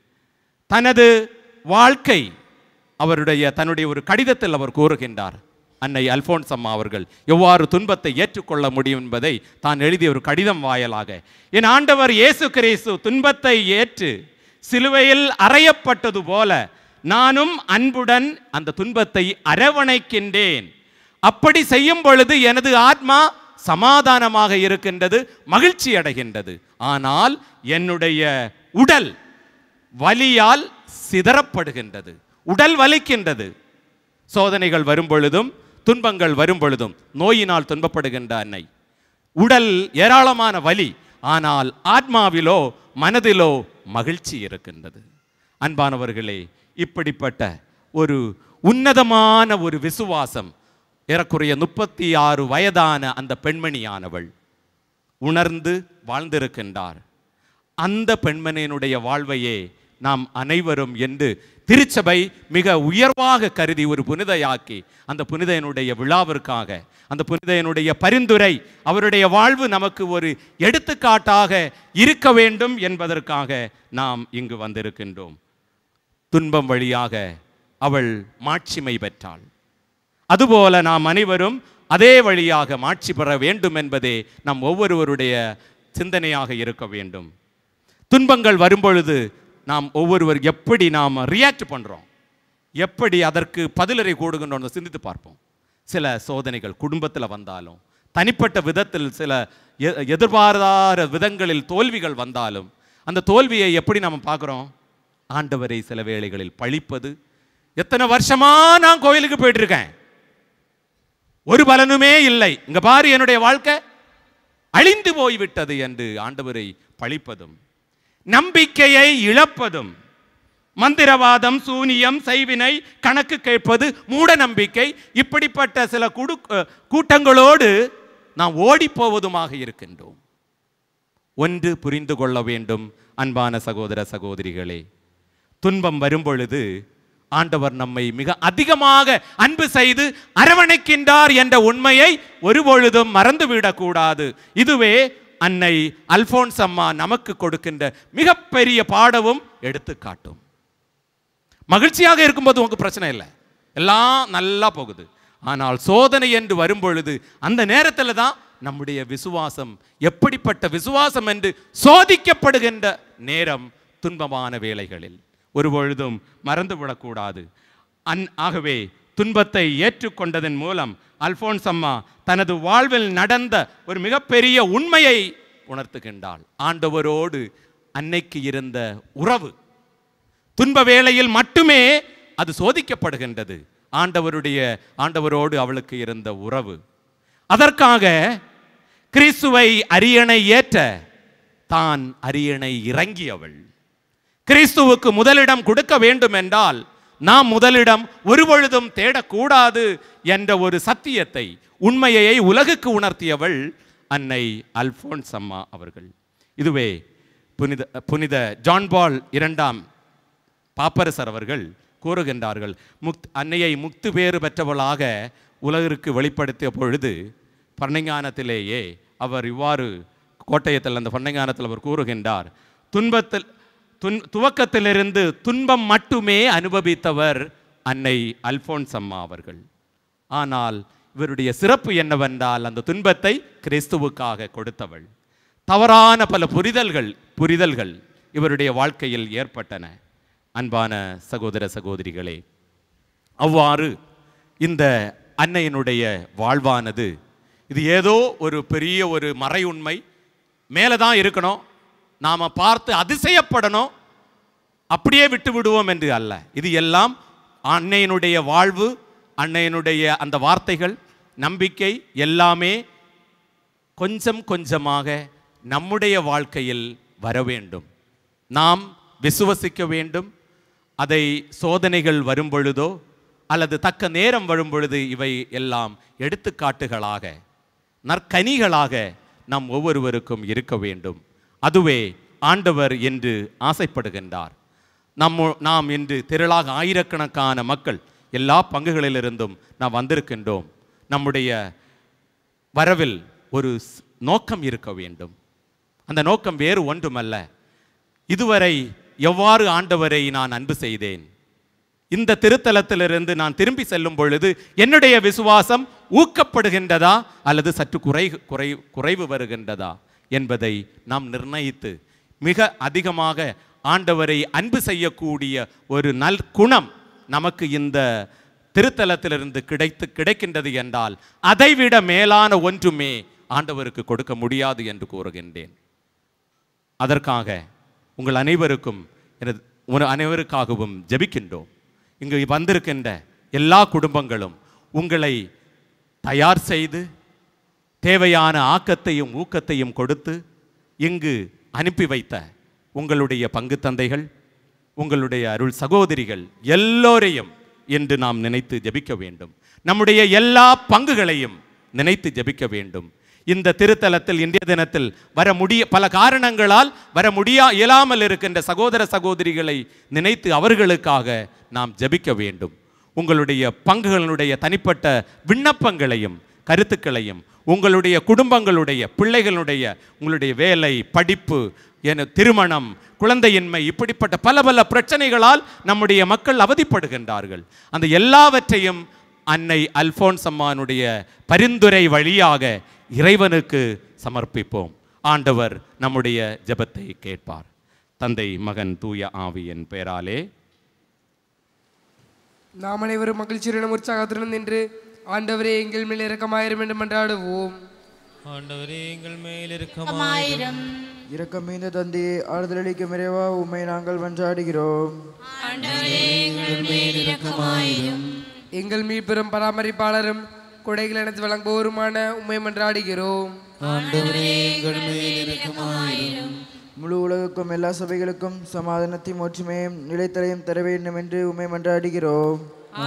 தனது வாழ்க்கை அவருடைய தன்னுடைய ஒரு கடிதத்தில் அவர் கூறுகின்றார் அன்னை அல்போன்ஸ் அம்மா அவர்கள் எவ்வாறு துன்பத்தை ஏற்றுக்கொள்ள முடியும் என்பதை தான் எழுதிய ஒரு கடிதம் வாயிலாக என் ஆண்டவர் இயேசு கிறிஸ்து துன்பத்தை ஏற்று சிலுவையில் அறையப்பட்டது போல நானும் அன்புடன் அந்த துன்பத்தை அரவணைக்கின்றேன் அப்படி செய்யும் பொழுது எனது ஆத்மா சமாதானமாக இருக்கின்றது மகிழ்ச்சி அடைகின்றது ஆனால் என்னுடைய உடல் வலியால் சிதறப்படுகின்றது உடல் வலிக்கின்றது சோதனைகள் வரும் பொழுதும் துன்பங்கள் வரும் பொழுதும் நோயினால் துன்பப்படுகின்ற அன்னை உடல் ஏராளமான வலி ஆனால் ஆத்மாவிலோ மனதிலோ மகிழ்ச்சி இருக்கின்றது அன்பானவர்களே இப்படிப்பட்ட ஒரு உன்னதமான ஒரு விசுவாசம் ஏறக்குறைய முப்பத்தி ஆறு வயதான அந்த பெண்மணியானவள் உணர்ந்து வாழ்ந்திருக்கின்றார் அந்த பெண்மணியினுடைய வாழ்வையே நாம் அனைவரும் என்று திருச்சபை மிக உயர்வாக கருதி ஒரு புனிதையாக்கி அந்த புனிதையனுடைய விழாவிற்காக அந்த புனிதையனுடைய பரிந்துரை அவருடைய வாழ்வு நமக்கு ஒரு எடுத்துக்காட்டாக இருக்க வேண்டும் என்பதற்காக நாம் இங்கு வந்திருக்கின்றோம் துன்பம் வழியாக அவள் மாட்சிமை பெற்றாள் அதுபோல நாம் அனைவரும் அதே வழியாக மாட்சி பெற வேண்டும் என்பதே நம் ஒவ்வொருவருடைய சிந்தனையாக இருக்க வேண்டும் துன்பங்கள் வரும்பொழுது நாம் ஒவ்வொருவர் எப்படி நாம் ரியாக்ட் பண்ணுறோம் எப்படி அதற்கு பதிலறை கூடுகின்றோம் சிந்தித்து பார்ப்போம் சில சோதனைகள் குடும்பத்தில் வந்தாலும் தனிப்பட்ட விதத்தில் சில எ- எதிர்பாராத விதங்களில் தோல்விகள் வந்தாலும் அந்த தோல்வியை எப்படி நம்ம பார்க்குறோம் ஆண்டவரை சில வேளைகளில் பழிப்பது எத்தனை வருஷமா நான் கோயிலுக்கு போயிட்டு இருக்கேன் ஒரு பலனுமே இல்லை இங்க பாரு என்னுடைய வாழ்க்கை அழிந்து போய்விட்டது என்று ஆண்டவரை பழிப்பதும் நம்பிக்கையை இழப்பதும் மந்திரவாதம் சூனியம் செய்வினை கணக்கு கேட்பது மூட நம்பிக்கை இப்படிப்பட்ட சில குடு அஹ், கூட்டங்களோடு நாம் ஓடிப் போவதுமாக இருக்கின்றோம் ஒன்று புரிந்து கொள்ள வேண்டும் அன்பான சகோதர சகோதரிகளே துன்பம் வரும்பொழுது ஆண்டவர் நம்மை மிக அதிகமாக அன்பு செய்து அரவணைக்கின்றார் என்ற உண்மையை ஒருபொழுதும் மறந்துவிடக்கூடாது இதுவே அன்னை அல்போன்ஸ் அம்மா நமக்கு கொடுக்கின்ற மிகப்பெரிய பாடவும் எடுத்துக்காட்டும் மகிழ்ச்சியாக இருக்கும்போது உங்களுக்கு பிரச்சனை இல்லை எல்லாம் நல்லா போகுது ஆனால் சோதனை என்று வரும்பொழுது அந்த நேரத்தில் தான் நம்முடைய விசுவாசம் எப்படிப்பட்ட விசுவாசம் என்று சோதிக்கப்படுகின்ற நேரம் துன்பமான வேளைகளில் ஒரு பொழுதும் மறந்துவிடக்கூடாது அன் ஆகவே துன்பத்தை ஏற்றுக்கொண்டதன் மூலம் அல்போன்ஸ் அம்மா தனது வாழ்வில் நடந்த ஒரு மிகப்பெரிய உண்மையை உணர்த்துகின்றாள் ஆண்டவரோடு அன்னைக்கு இருந்த உறவு துன்ப வேளையில் மட்டுமே அது சோதிக்கப்படுகின்றது ஆண்டவருடைய ஆண்டவரோடு அவளுக்கு இருந்த உறவு அதற்காக கிறிஸ்துவை அரியணை ஏற்ற தான் அரியணை இறங்கியவள் கிறிஸ்துவுக்கு முதலிடம் கொடுக்க வேண்டும் என்றால் நாம் முதலிடம் ஒருபொழுதும் தேடக்கூடாது என்ற ஒரு சத்தியத்தை உண்மையை உலகுக்கு உணர்த்தியவள் அன்னை அல்போன்ஸ் அம்மா அவர்கள் இதுவே புனித புனித ஜான் பால் இரண்டாம் பாப்பரசர் அவர்கள் கூறுகின்றார்கள் முக்த் அன்னையை முக்து பேறு பெற்றவளாக உலகிற்கு வெளிப்படுத்திய பொழுது பன்னைஞானத்திலேயே அவர் இவ்வாறு கோட்டயத்தில் அந்த பன்னைஞானத்தில் அவர் கூறுகின்றார் துன்பத்தில் துன் துவக்கத்திலிருந்து துன்பம் மட்டுமே அனுபவித்தவர் அன்னை அல்போன்ஸ் அம்மா அவர்கள் ஆனால் இவருடைய சிறப்பு என்னவென்றால் அந்த துன்பத்தை கிறிஸ்துவுக்காக கொடுத்தவள் தவறான பல புரிதல்கள் புரிதல்கள் இவருடைய வாழ்க்கையில் ஏற்பட்டன அன்பான சகோதர சகோதரிகளே அவ்வாறு இந்த அன்னையினுடைய வாழ்வானது இது ஏதோ ஒரு பெரிய ஒரு மறை உண்மை மேலே தான் இருக்கணும் நாம் பார்த்து அதிசயப்படணும் அப்படியே விட்டு விடுவோம் என்று அல்ல இது எல்லாம் அன்னையினுடைய வாழ்வு அன்னையினுடைய அந்த வார்த்தைகள் நம்பிக்கை எல்லாமே கொஞ்சம் கொஞ்சமாக நம்முடைய வாழ்க்கையில் வர வேண்டும் நாம் விசுவசிக்க வேண்டும் அதை சோதனைகள் வரும் பொழுதோ அல்லது தக்க நேரம் வரும் பொழுது இவை எல்லாம் எடுத்துக்காட்டுகளாக நற்கனிகளாக நம் ஒவ்வொருவருக்கும் இருக்க வேண்டும் அதுவே ஆண்டவர் என்று ஆசைப்படுகின்றார் நம்ம நாம் இன்று திரளாக ஆயிரக்கணக்கான மக்கள் எல்லா பங்குகளிலிருந்தும் நாம் வந்திருக்கின்றோம் நம்முடைய வரவில் ஒரு ஸ்- நோக்கம் இருக்க வேண்டும் அந்த நோக்கம் வேறு ஒன்றுமல்ல இதுவரை எவ்வாறு ஆண்டவரை நான் அன்பு செய்தேன் இந்த திருத்தலத்திலிருந்து நான் திரும்பி செல்லும் பொழுது என்னுடைய விசுவாசம் ஊக்கப்படுகின்றதா அல்லது சற்று குறை குறை குறைவு வருகின்றதா என்பதை நாம் நிர்ணயித்து மிக அதிகமாக ஆண்டவரை அன்பு செய்யக்கூடிய ஒரு நல் குணம் நமக்கு இந்த திருத்தலத்திலிருந்து கிடைத்து கிடைக்கின்றது என்றால் அதைவிட மேலான ஒன்றுமே ஆண்டவருக்கு கொடுக்க முடியாது என்று கூறுகின்றேன் அதற்காக உங்கள் அனைவருக்கும் எனது உன அனைவருக்காகவும் ஜெபிக்கின்றோம் இங்கு வந்திருக்கின்ற எல்லா குடும்பங்களும் உங்களை தயார் செய்து தேவையான ஆக்கத்தையும் ஊக்கத்தையும் கொடுத்து இங்கு அனுப்பி வைத்த உங்களுடைய பங்கு தந்தைகள் உங்களுடைய அருள் சகோதரிகள் எல்லோரையும் என்று நாம் நினைத்து ஜெபிக்க வேண்டும் நம்முடைய எல்லா பங்குகளையும் நினைத்து ஜெபிக்க வேண்டும் இந்த திருத்தலத்தில் இன்றைய தினத்தில் வர முடிய பல காரணங்களால் வர முடியா இயலாமல் இருக்கின்ற சகோதர சகோதரிகளை நினைத்து அவர்களுக்காக நாம் ஜெபிக்க வேண்டும் உங்களுடைய பங்குகளுடைய தனிப்பட்ட விண்ணப்பங்களையும் கருத்துக்களையும் உங்களுடைய குடும்பங்களுடைய பிள்ளைகளுடைய உங்களுடைய வேலை படிப்பு என திருமணம் குழந்தையின்மை இப்படிப்பட்ட பல பல பிரச்சனைகளால் நம்முடைய மக்கள் அவதிப்படுகின்றார்கள் அந்த எல்லாவற்றையும் அன்னை அல்போன்ஸ் அம்மானுடைய பரிந்துரை வழியாக இறைவனுக்கு சமர்ப்பிப்போம் ஆண்டவர் நம்முடைய ஜெபத்தை கேட்பார் தந்தை மகன் தூய ஆவியின் பெயராலே நாம் அனைவரும் மகிழ்ச்சியுடன் உற்சாகத்துடன் நின்று ஆண்டவரே எங்கள் மேல் இரக்கமாயிரும் என்று மன்றாடுவோம் ஆண்டவரே எங்கள் மேல் இரக்கமாயிரும். இரக்கம் மீந்த தந்தையே ஆறுதலளிக்கும் இறைவா உம்மை நாங்கள் மன்றாடுகிறோம் எங்கள் மீட்பெரும் பராமரிப்பாளரும் கொடைகள் எனது வழங்குவோருமான உண்மை மன்றாடுகிறோம் முழு உலகுக்கும் எல்லா சபைகளுக்கும் சமாதானத்தையும் ஒற்றுமையும் நிலைத்தலையும் தர வேண்டும் என்று உம்மை மன்றாடுகிறோம்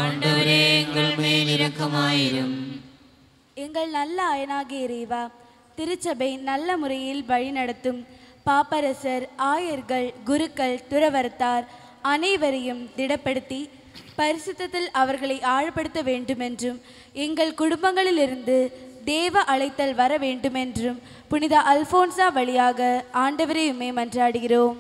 எங்கள் நல்ல அயனாகிய இறைவா திருச்சபை நல்ல முறையில் வழிநடத்தும் பாப்பரசர் ஆயர்கள் குருக்கள் துறவரத்தார் அனைவரையும் திடப்படுத்தி பரிசுத்தத்தில் அவர்களை ஆழப்படுத்த வேண்டுமென்றும் எங்கள் குடும்பங்களிலிருந்து தேவ அழைத்தல் வர வேண்டுமென்றும் புனித அல்போன்சா வழியாக ஆண்டவரை உம்மை மன்றாடுகிறோம்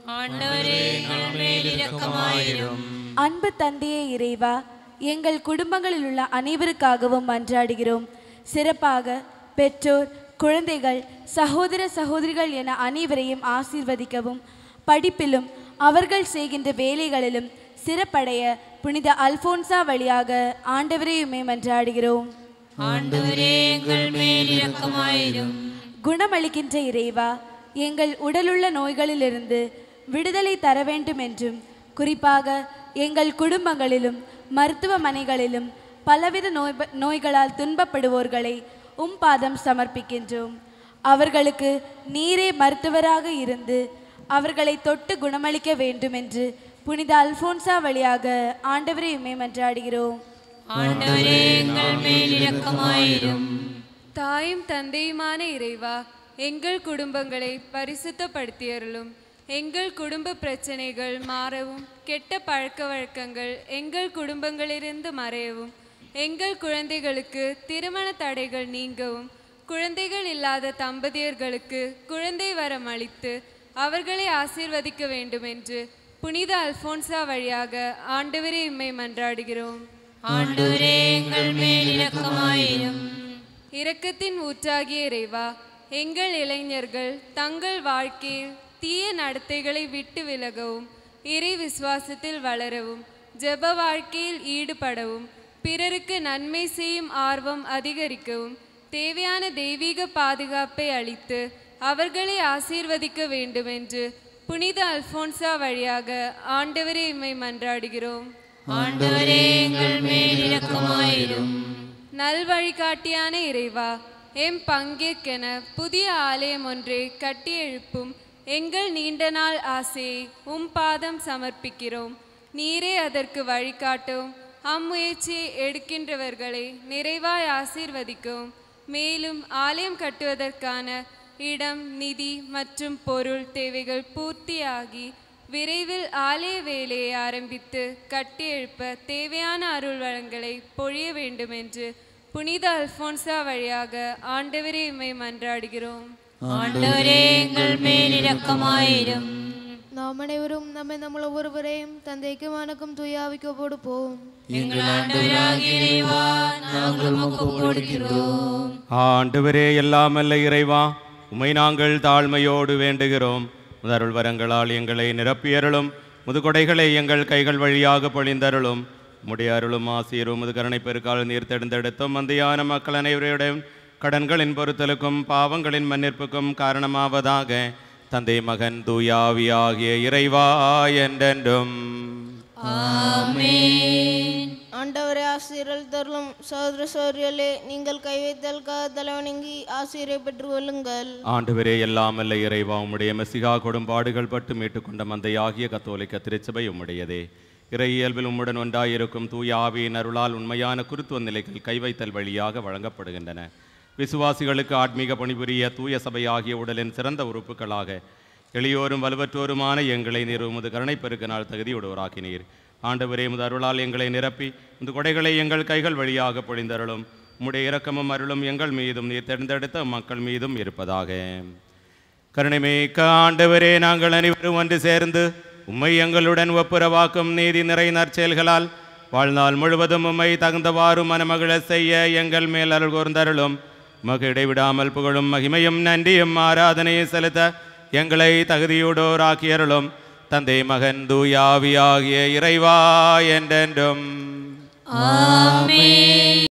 அன்பு தந்தையே இறைவா எங்கள் குடும்பங்களில் உள்ள அனைவருக்காகவும் மன்றாடுகிறோம் சிறப்பாக பெற்றோர் குழந்தைகள் சகோதர சகோதரிகள் என அனைவரையும் ஆசீர்வதிக்கவும் படிப்பிலும் அவர்கள் செய்கின்ற வேலைகளிலும் சிறப்படைய புனித அல்போன்சா வழியாக ஆண்டவரையுமே மன்றாடுகிறோம் குணமளிக்கின்ற இறைவா எங்கள் உடலுள்ள நோய்களிலிருந்து விடுதலை தர வேண்டும் என்றும் குறிப்பாக எங்கள் குடும்பங்களிலும் மருத்துவமனைகளிலும் பலவித நோய் நோய்களால் துன்பப்படுவோர்களை உம் பாதம் சமர்ப்பிக்கின்றோம் அவர்களுக்கு நீரே மருத்துவராக இருந்து அவர்களை தொட்டு குணமளிக்க வேண்டும் என்று புனித அல்போன்சா வழியாக ஆண்டவரை உம்மை மன்றாடுகிறோம் தாயும் தந்தையுமான இறைவா எங்கள் குடும்பங்களை பரிசுத்தப்படுத்தியருளும் எங்கள் குடும்ப பிரச்சனைகள் மாறவும் கெட்ட பழக்க வழக்கங்கள் எங்கள் குடும்பங்களிலிருந்து மறையவும் எங்கள் குழந்தைகளுக்கு திருமண தடைகள் நீங்கவும் குழந்தைகள் இல்லாத தம்பதியர்களுக்கு குழந்தை வரம் அளித்து அவர்களை ஆசீர்வதிக்க வேண்டும் என்று புனித அல்போன்சா வழியாக ஆண்டவரே இம்மை மன்றாடுகிறோம் ஆண்டவரே எங்கள் மேல் இரக்கமாயிரும் இரக்கத்தின் ஊற்றாகிய இறைவா எங்கள் இளைஞர்கள் தங்கள் வாழ்க்கையில் தீய நடத்தைகளை விட்டு விலகவும் இறை விசுவாசத்தில் வளரவும் ஜெப வாழ்க்கையில் ஈடுபடவும் பிறருக்கு நன்மை செய்யும் ஆர்வம் அதிகரிக்கவும் தேவையான தெய்வீக பாதுகாப்பை அளித்து அவர்களை ஆசீர்வதிக்க வேண்டும் என்று புனித அல்போன்சா வழியாக ஆண்டவரே இம்மை மன்றாடுகிறோம் ஆண்டவரே எங்கள் மேல் இரக்கமாயிரும் நல்வழிகாட்டியான இறைவா எம் பங்கிற்கென புதிய ஆலயம் ஒன்றை கட்டி எழுப்பும் எங்கள் நீண்ட நாள் ஆசையை உம் பாதம் சமர்ப்பிக்கிறோம் நீரே அதற்கு வழிகாட்டும் அம்முயற்சியை எடுக்கின்றவர்களை நிறைவாய் ஆசீர்வதிக்கும் மேலும் ஆலயம் கட்டுவதற்கான இடம் நிதி மற்றும் பொருள் தேவைகள் பூர்த்தியாகி விரைவில் ஆலய வேலையை ஆரம்பித்து கட்டி எழுப்ப தேவையான அருள் வளங்களை பொழிய வேண்டும் என்று புனித அல்போன்சா வழியாக ஆண்டவரே இம்மை மன்றாடுகிறோம் ஆண்டவரே எங்கள் மேல் இரக்கமாயிரும் நாம் அனைவரும் நம்மை നമ്മൾ ஒவ்வொருவரையும் தந்தைக்கும் வணக்கம் தூயாவிக்கு கொடுப்போம் எங்கள் ஆண்டவராகிய இறைவா நாங்கள் உமக்கு கொடுக்கிறோம் ஆண்டவரே எல்லாமல்ல இறைவா உமை நாங்கள் தாழ்மையோடு வேண்டுகிறோம் முதருள் வரங்களால் எங்களை நிரப்பியருளும் முதுகொடைகளை எங்கள் கைகள் வழியாக பொழிந்தருளும் உம்முடைய அருளும் ஆசிரியரும் முது கருணை பெருக்கால் நீர் தெடுந்தெடுத்தும் மந்தியான மக்கள் அனைவருடைய கடன்களின் பொறுத்தலுக்கும் பாவங்களின் மன்னிப்புக்கும் காரணமாவதாக தந்தை மகன் தூயாவியாகிய இறைவா என்றென்றும் ஆண்டவரே ஆசிரியர் தருளும் சகோதர சோதரிகளே நீங்கள் கை வைத்தலுக்காக தலைவணங்கி ஆசிரியரை பெற்றுக் கொள்ளுங்கள் ஆண்டவரே எல்லாமல்ல இறைவா உம்முடைய மெசிகா கொடும்பாடுகள் பட்டு மீட்டுக்கொண்ட மந்தையாகிய கத்தோலிக்க திருச்சபை உம்முடையதே இறை இயல்பில் உம்முடன் ஒன்றாயிருக்கும் தூய ஆவியின் அருளால் உண்மையான குருத்துவ நிலைகள் கைவைத்தல் வழியாக வழங்கப்படுகின்றன விசுவாசிகளுக்கு ஆத்மீக பணிபுரிய தூய சபையாகிய உடலின் சிறந்த உறுப்புகளாக எளியோரும் வலுவற்றோருமான எங்களை நீர் உமது கருணை பெருக்கினால் தகுதியுடையவராக்கினீர் ஆண்டவரே உமது அருளால் எங்களை நிரப்பி இந்த கொடைகளை எங்கள் கைகள் வழியாக பொழிந்தருளும் உம்முடைய இரக்கமும் அருளும் எங்கள் மீதும் நீர் தேர்ந்தெடுத்த மக்கள் மீதும் இருப்பதாக கருணைமிக்க ஆண்டவரே நாங்கள் அனைவரும் ஒன்று சேர்ந்து உம்மை எங்களுடன் ஒப்புரவாக்கும் நீதி நிறை நற்செயல்களால் வாழ்நாள் முழுவதும் உம்மை தகுந்தவாறு மனமகிழ செய்ய எங்கள் மேல் அருள் கூர்ந்தருளும் மக இடைவிடாமல் புகழும் மகிமையும் நன்றியும் ஆராதனையை செலுத்த எங்களை தகுதியோடோராக்கியருளும் தந்தை மகன் தூயாவியாகிய இறைவா என்றென்றும் ஆமென்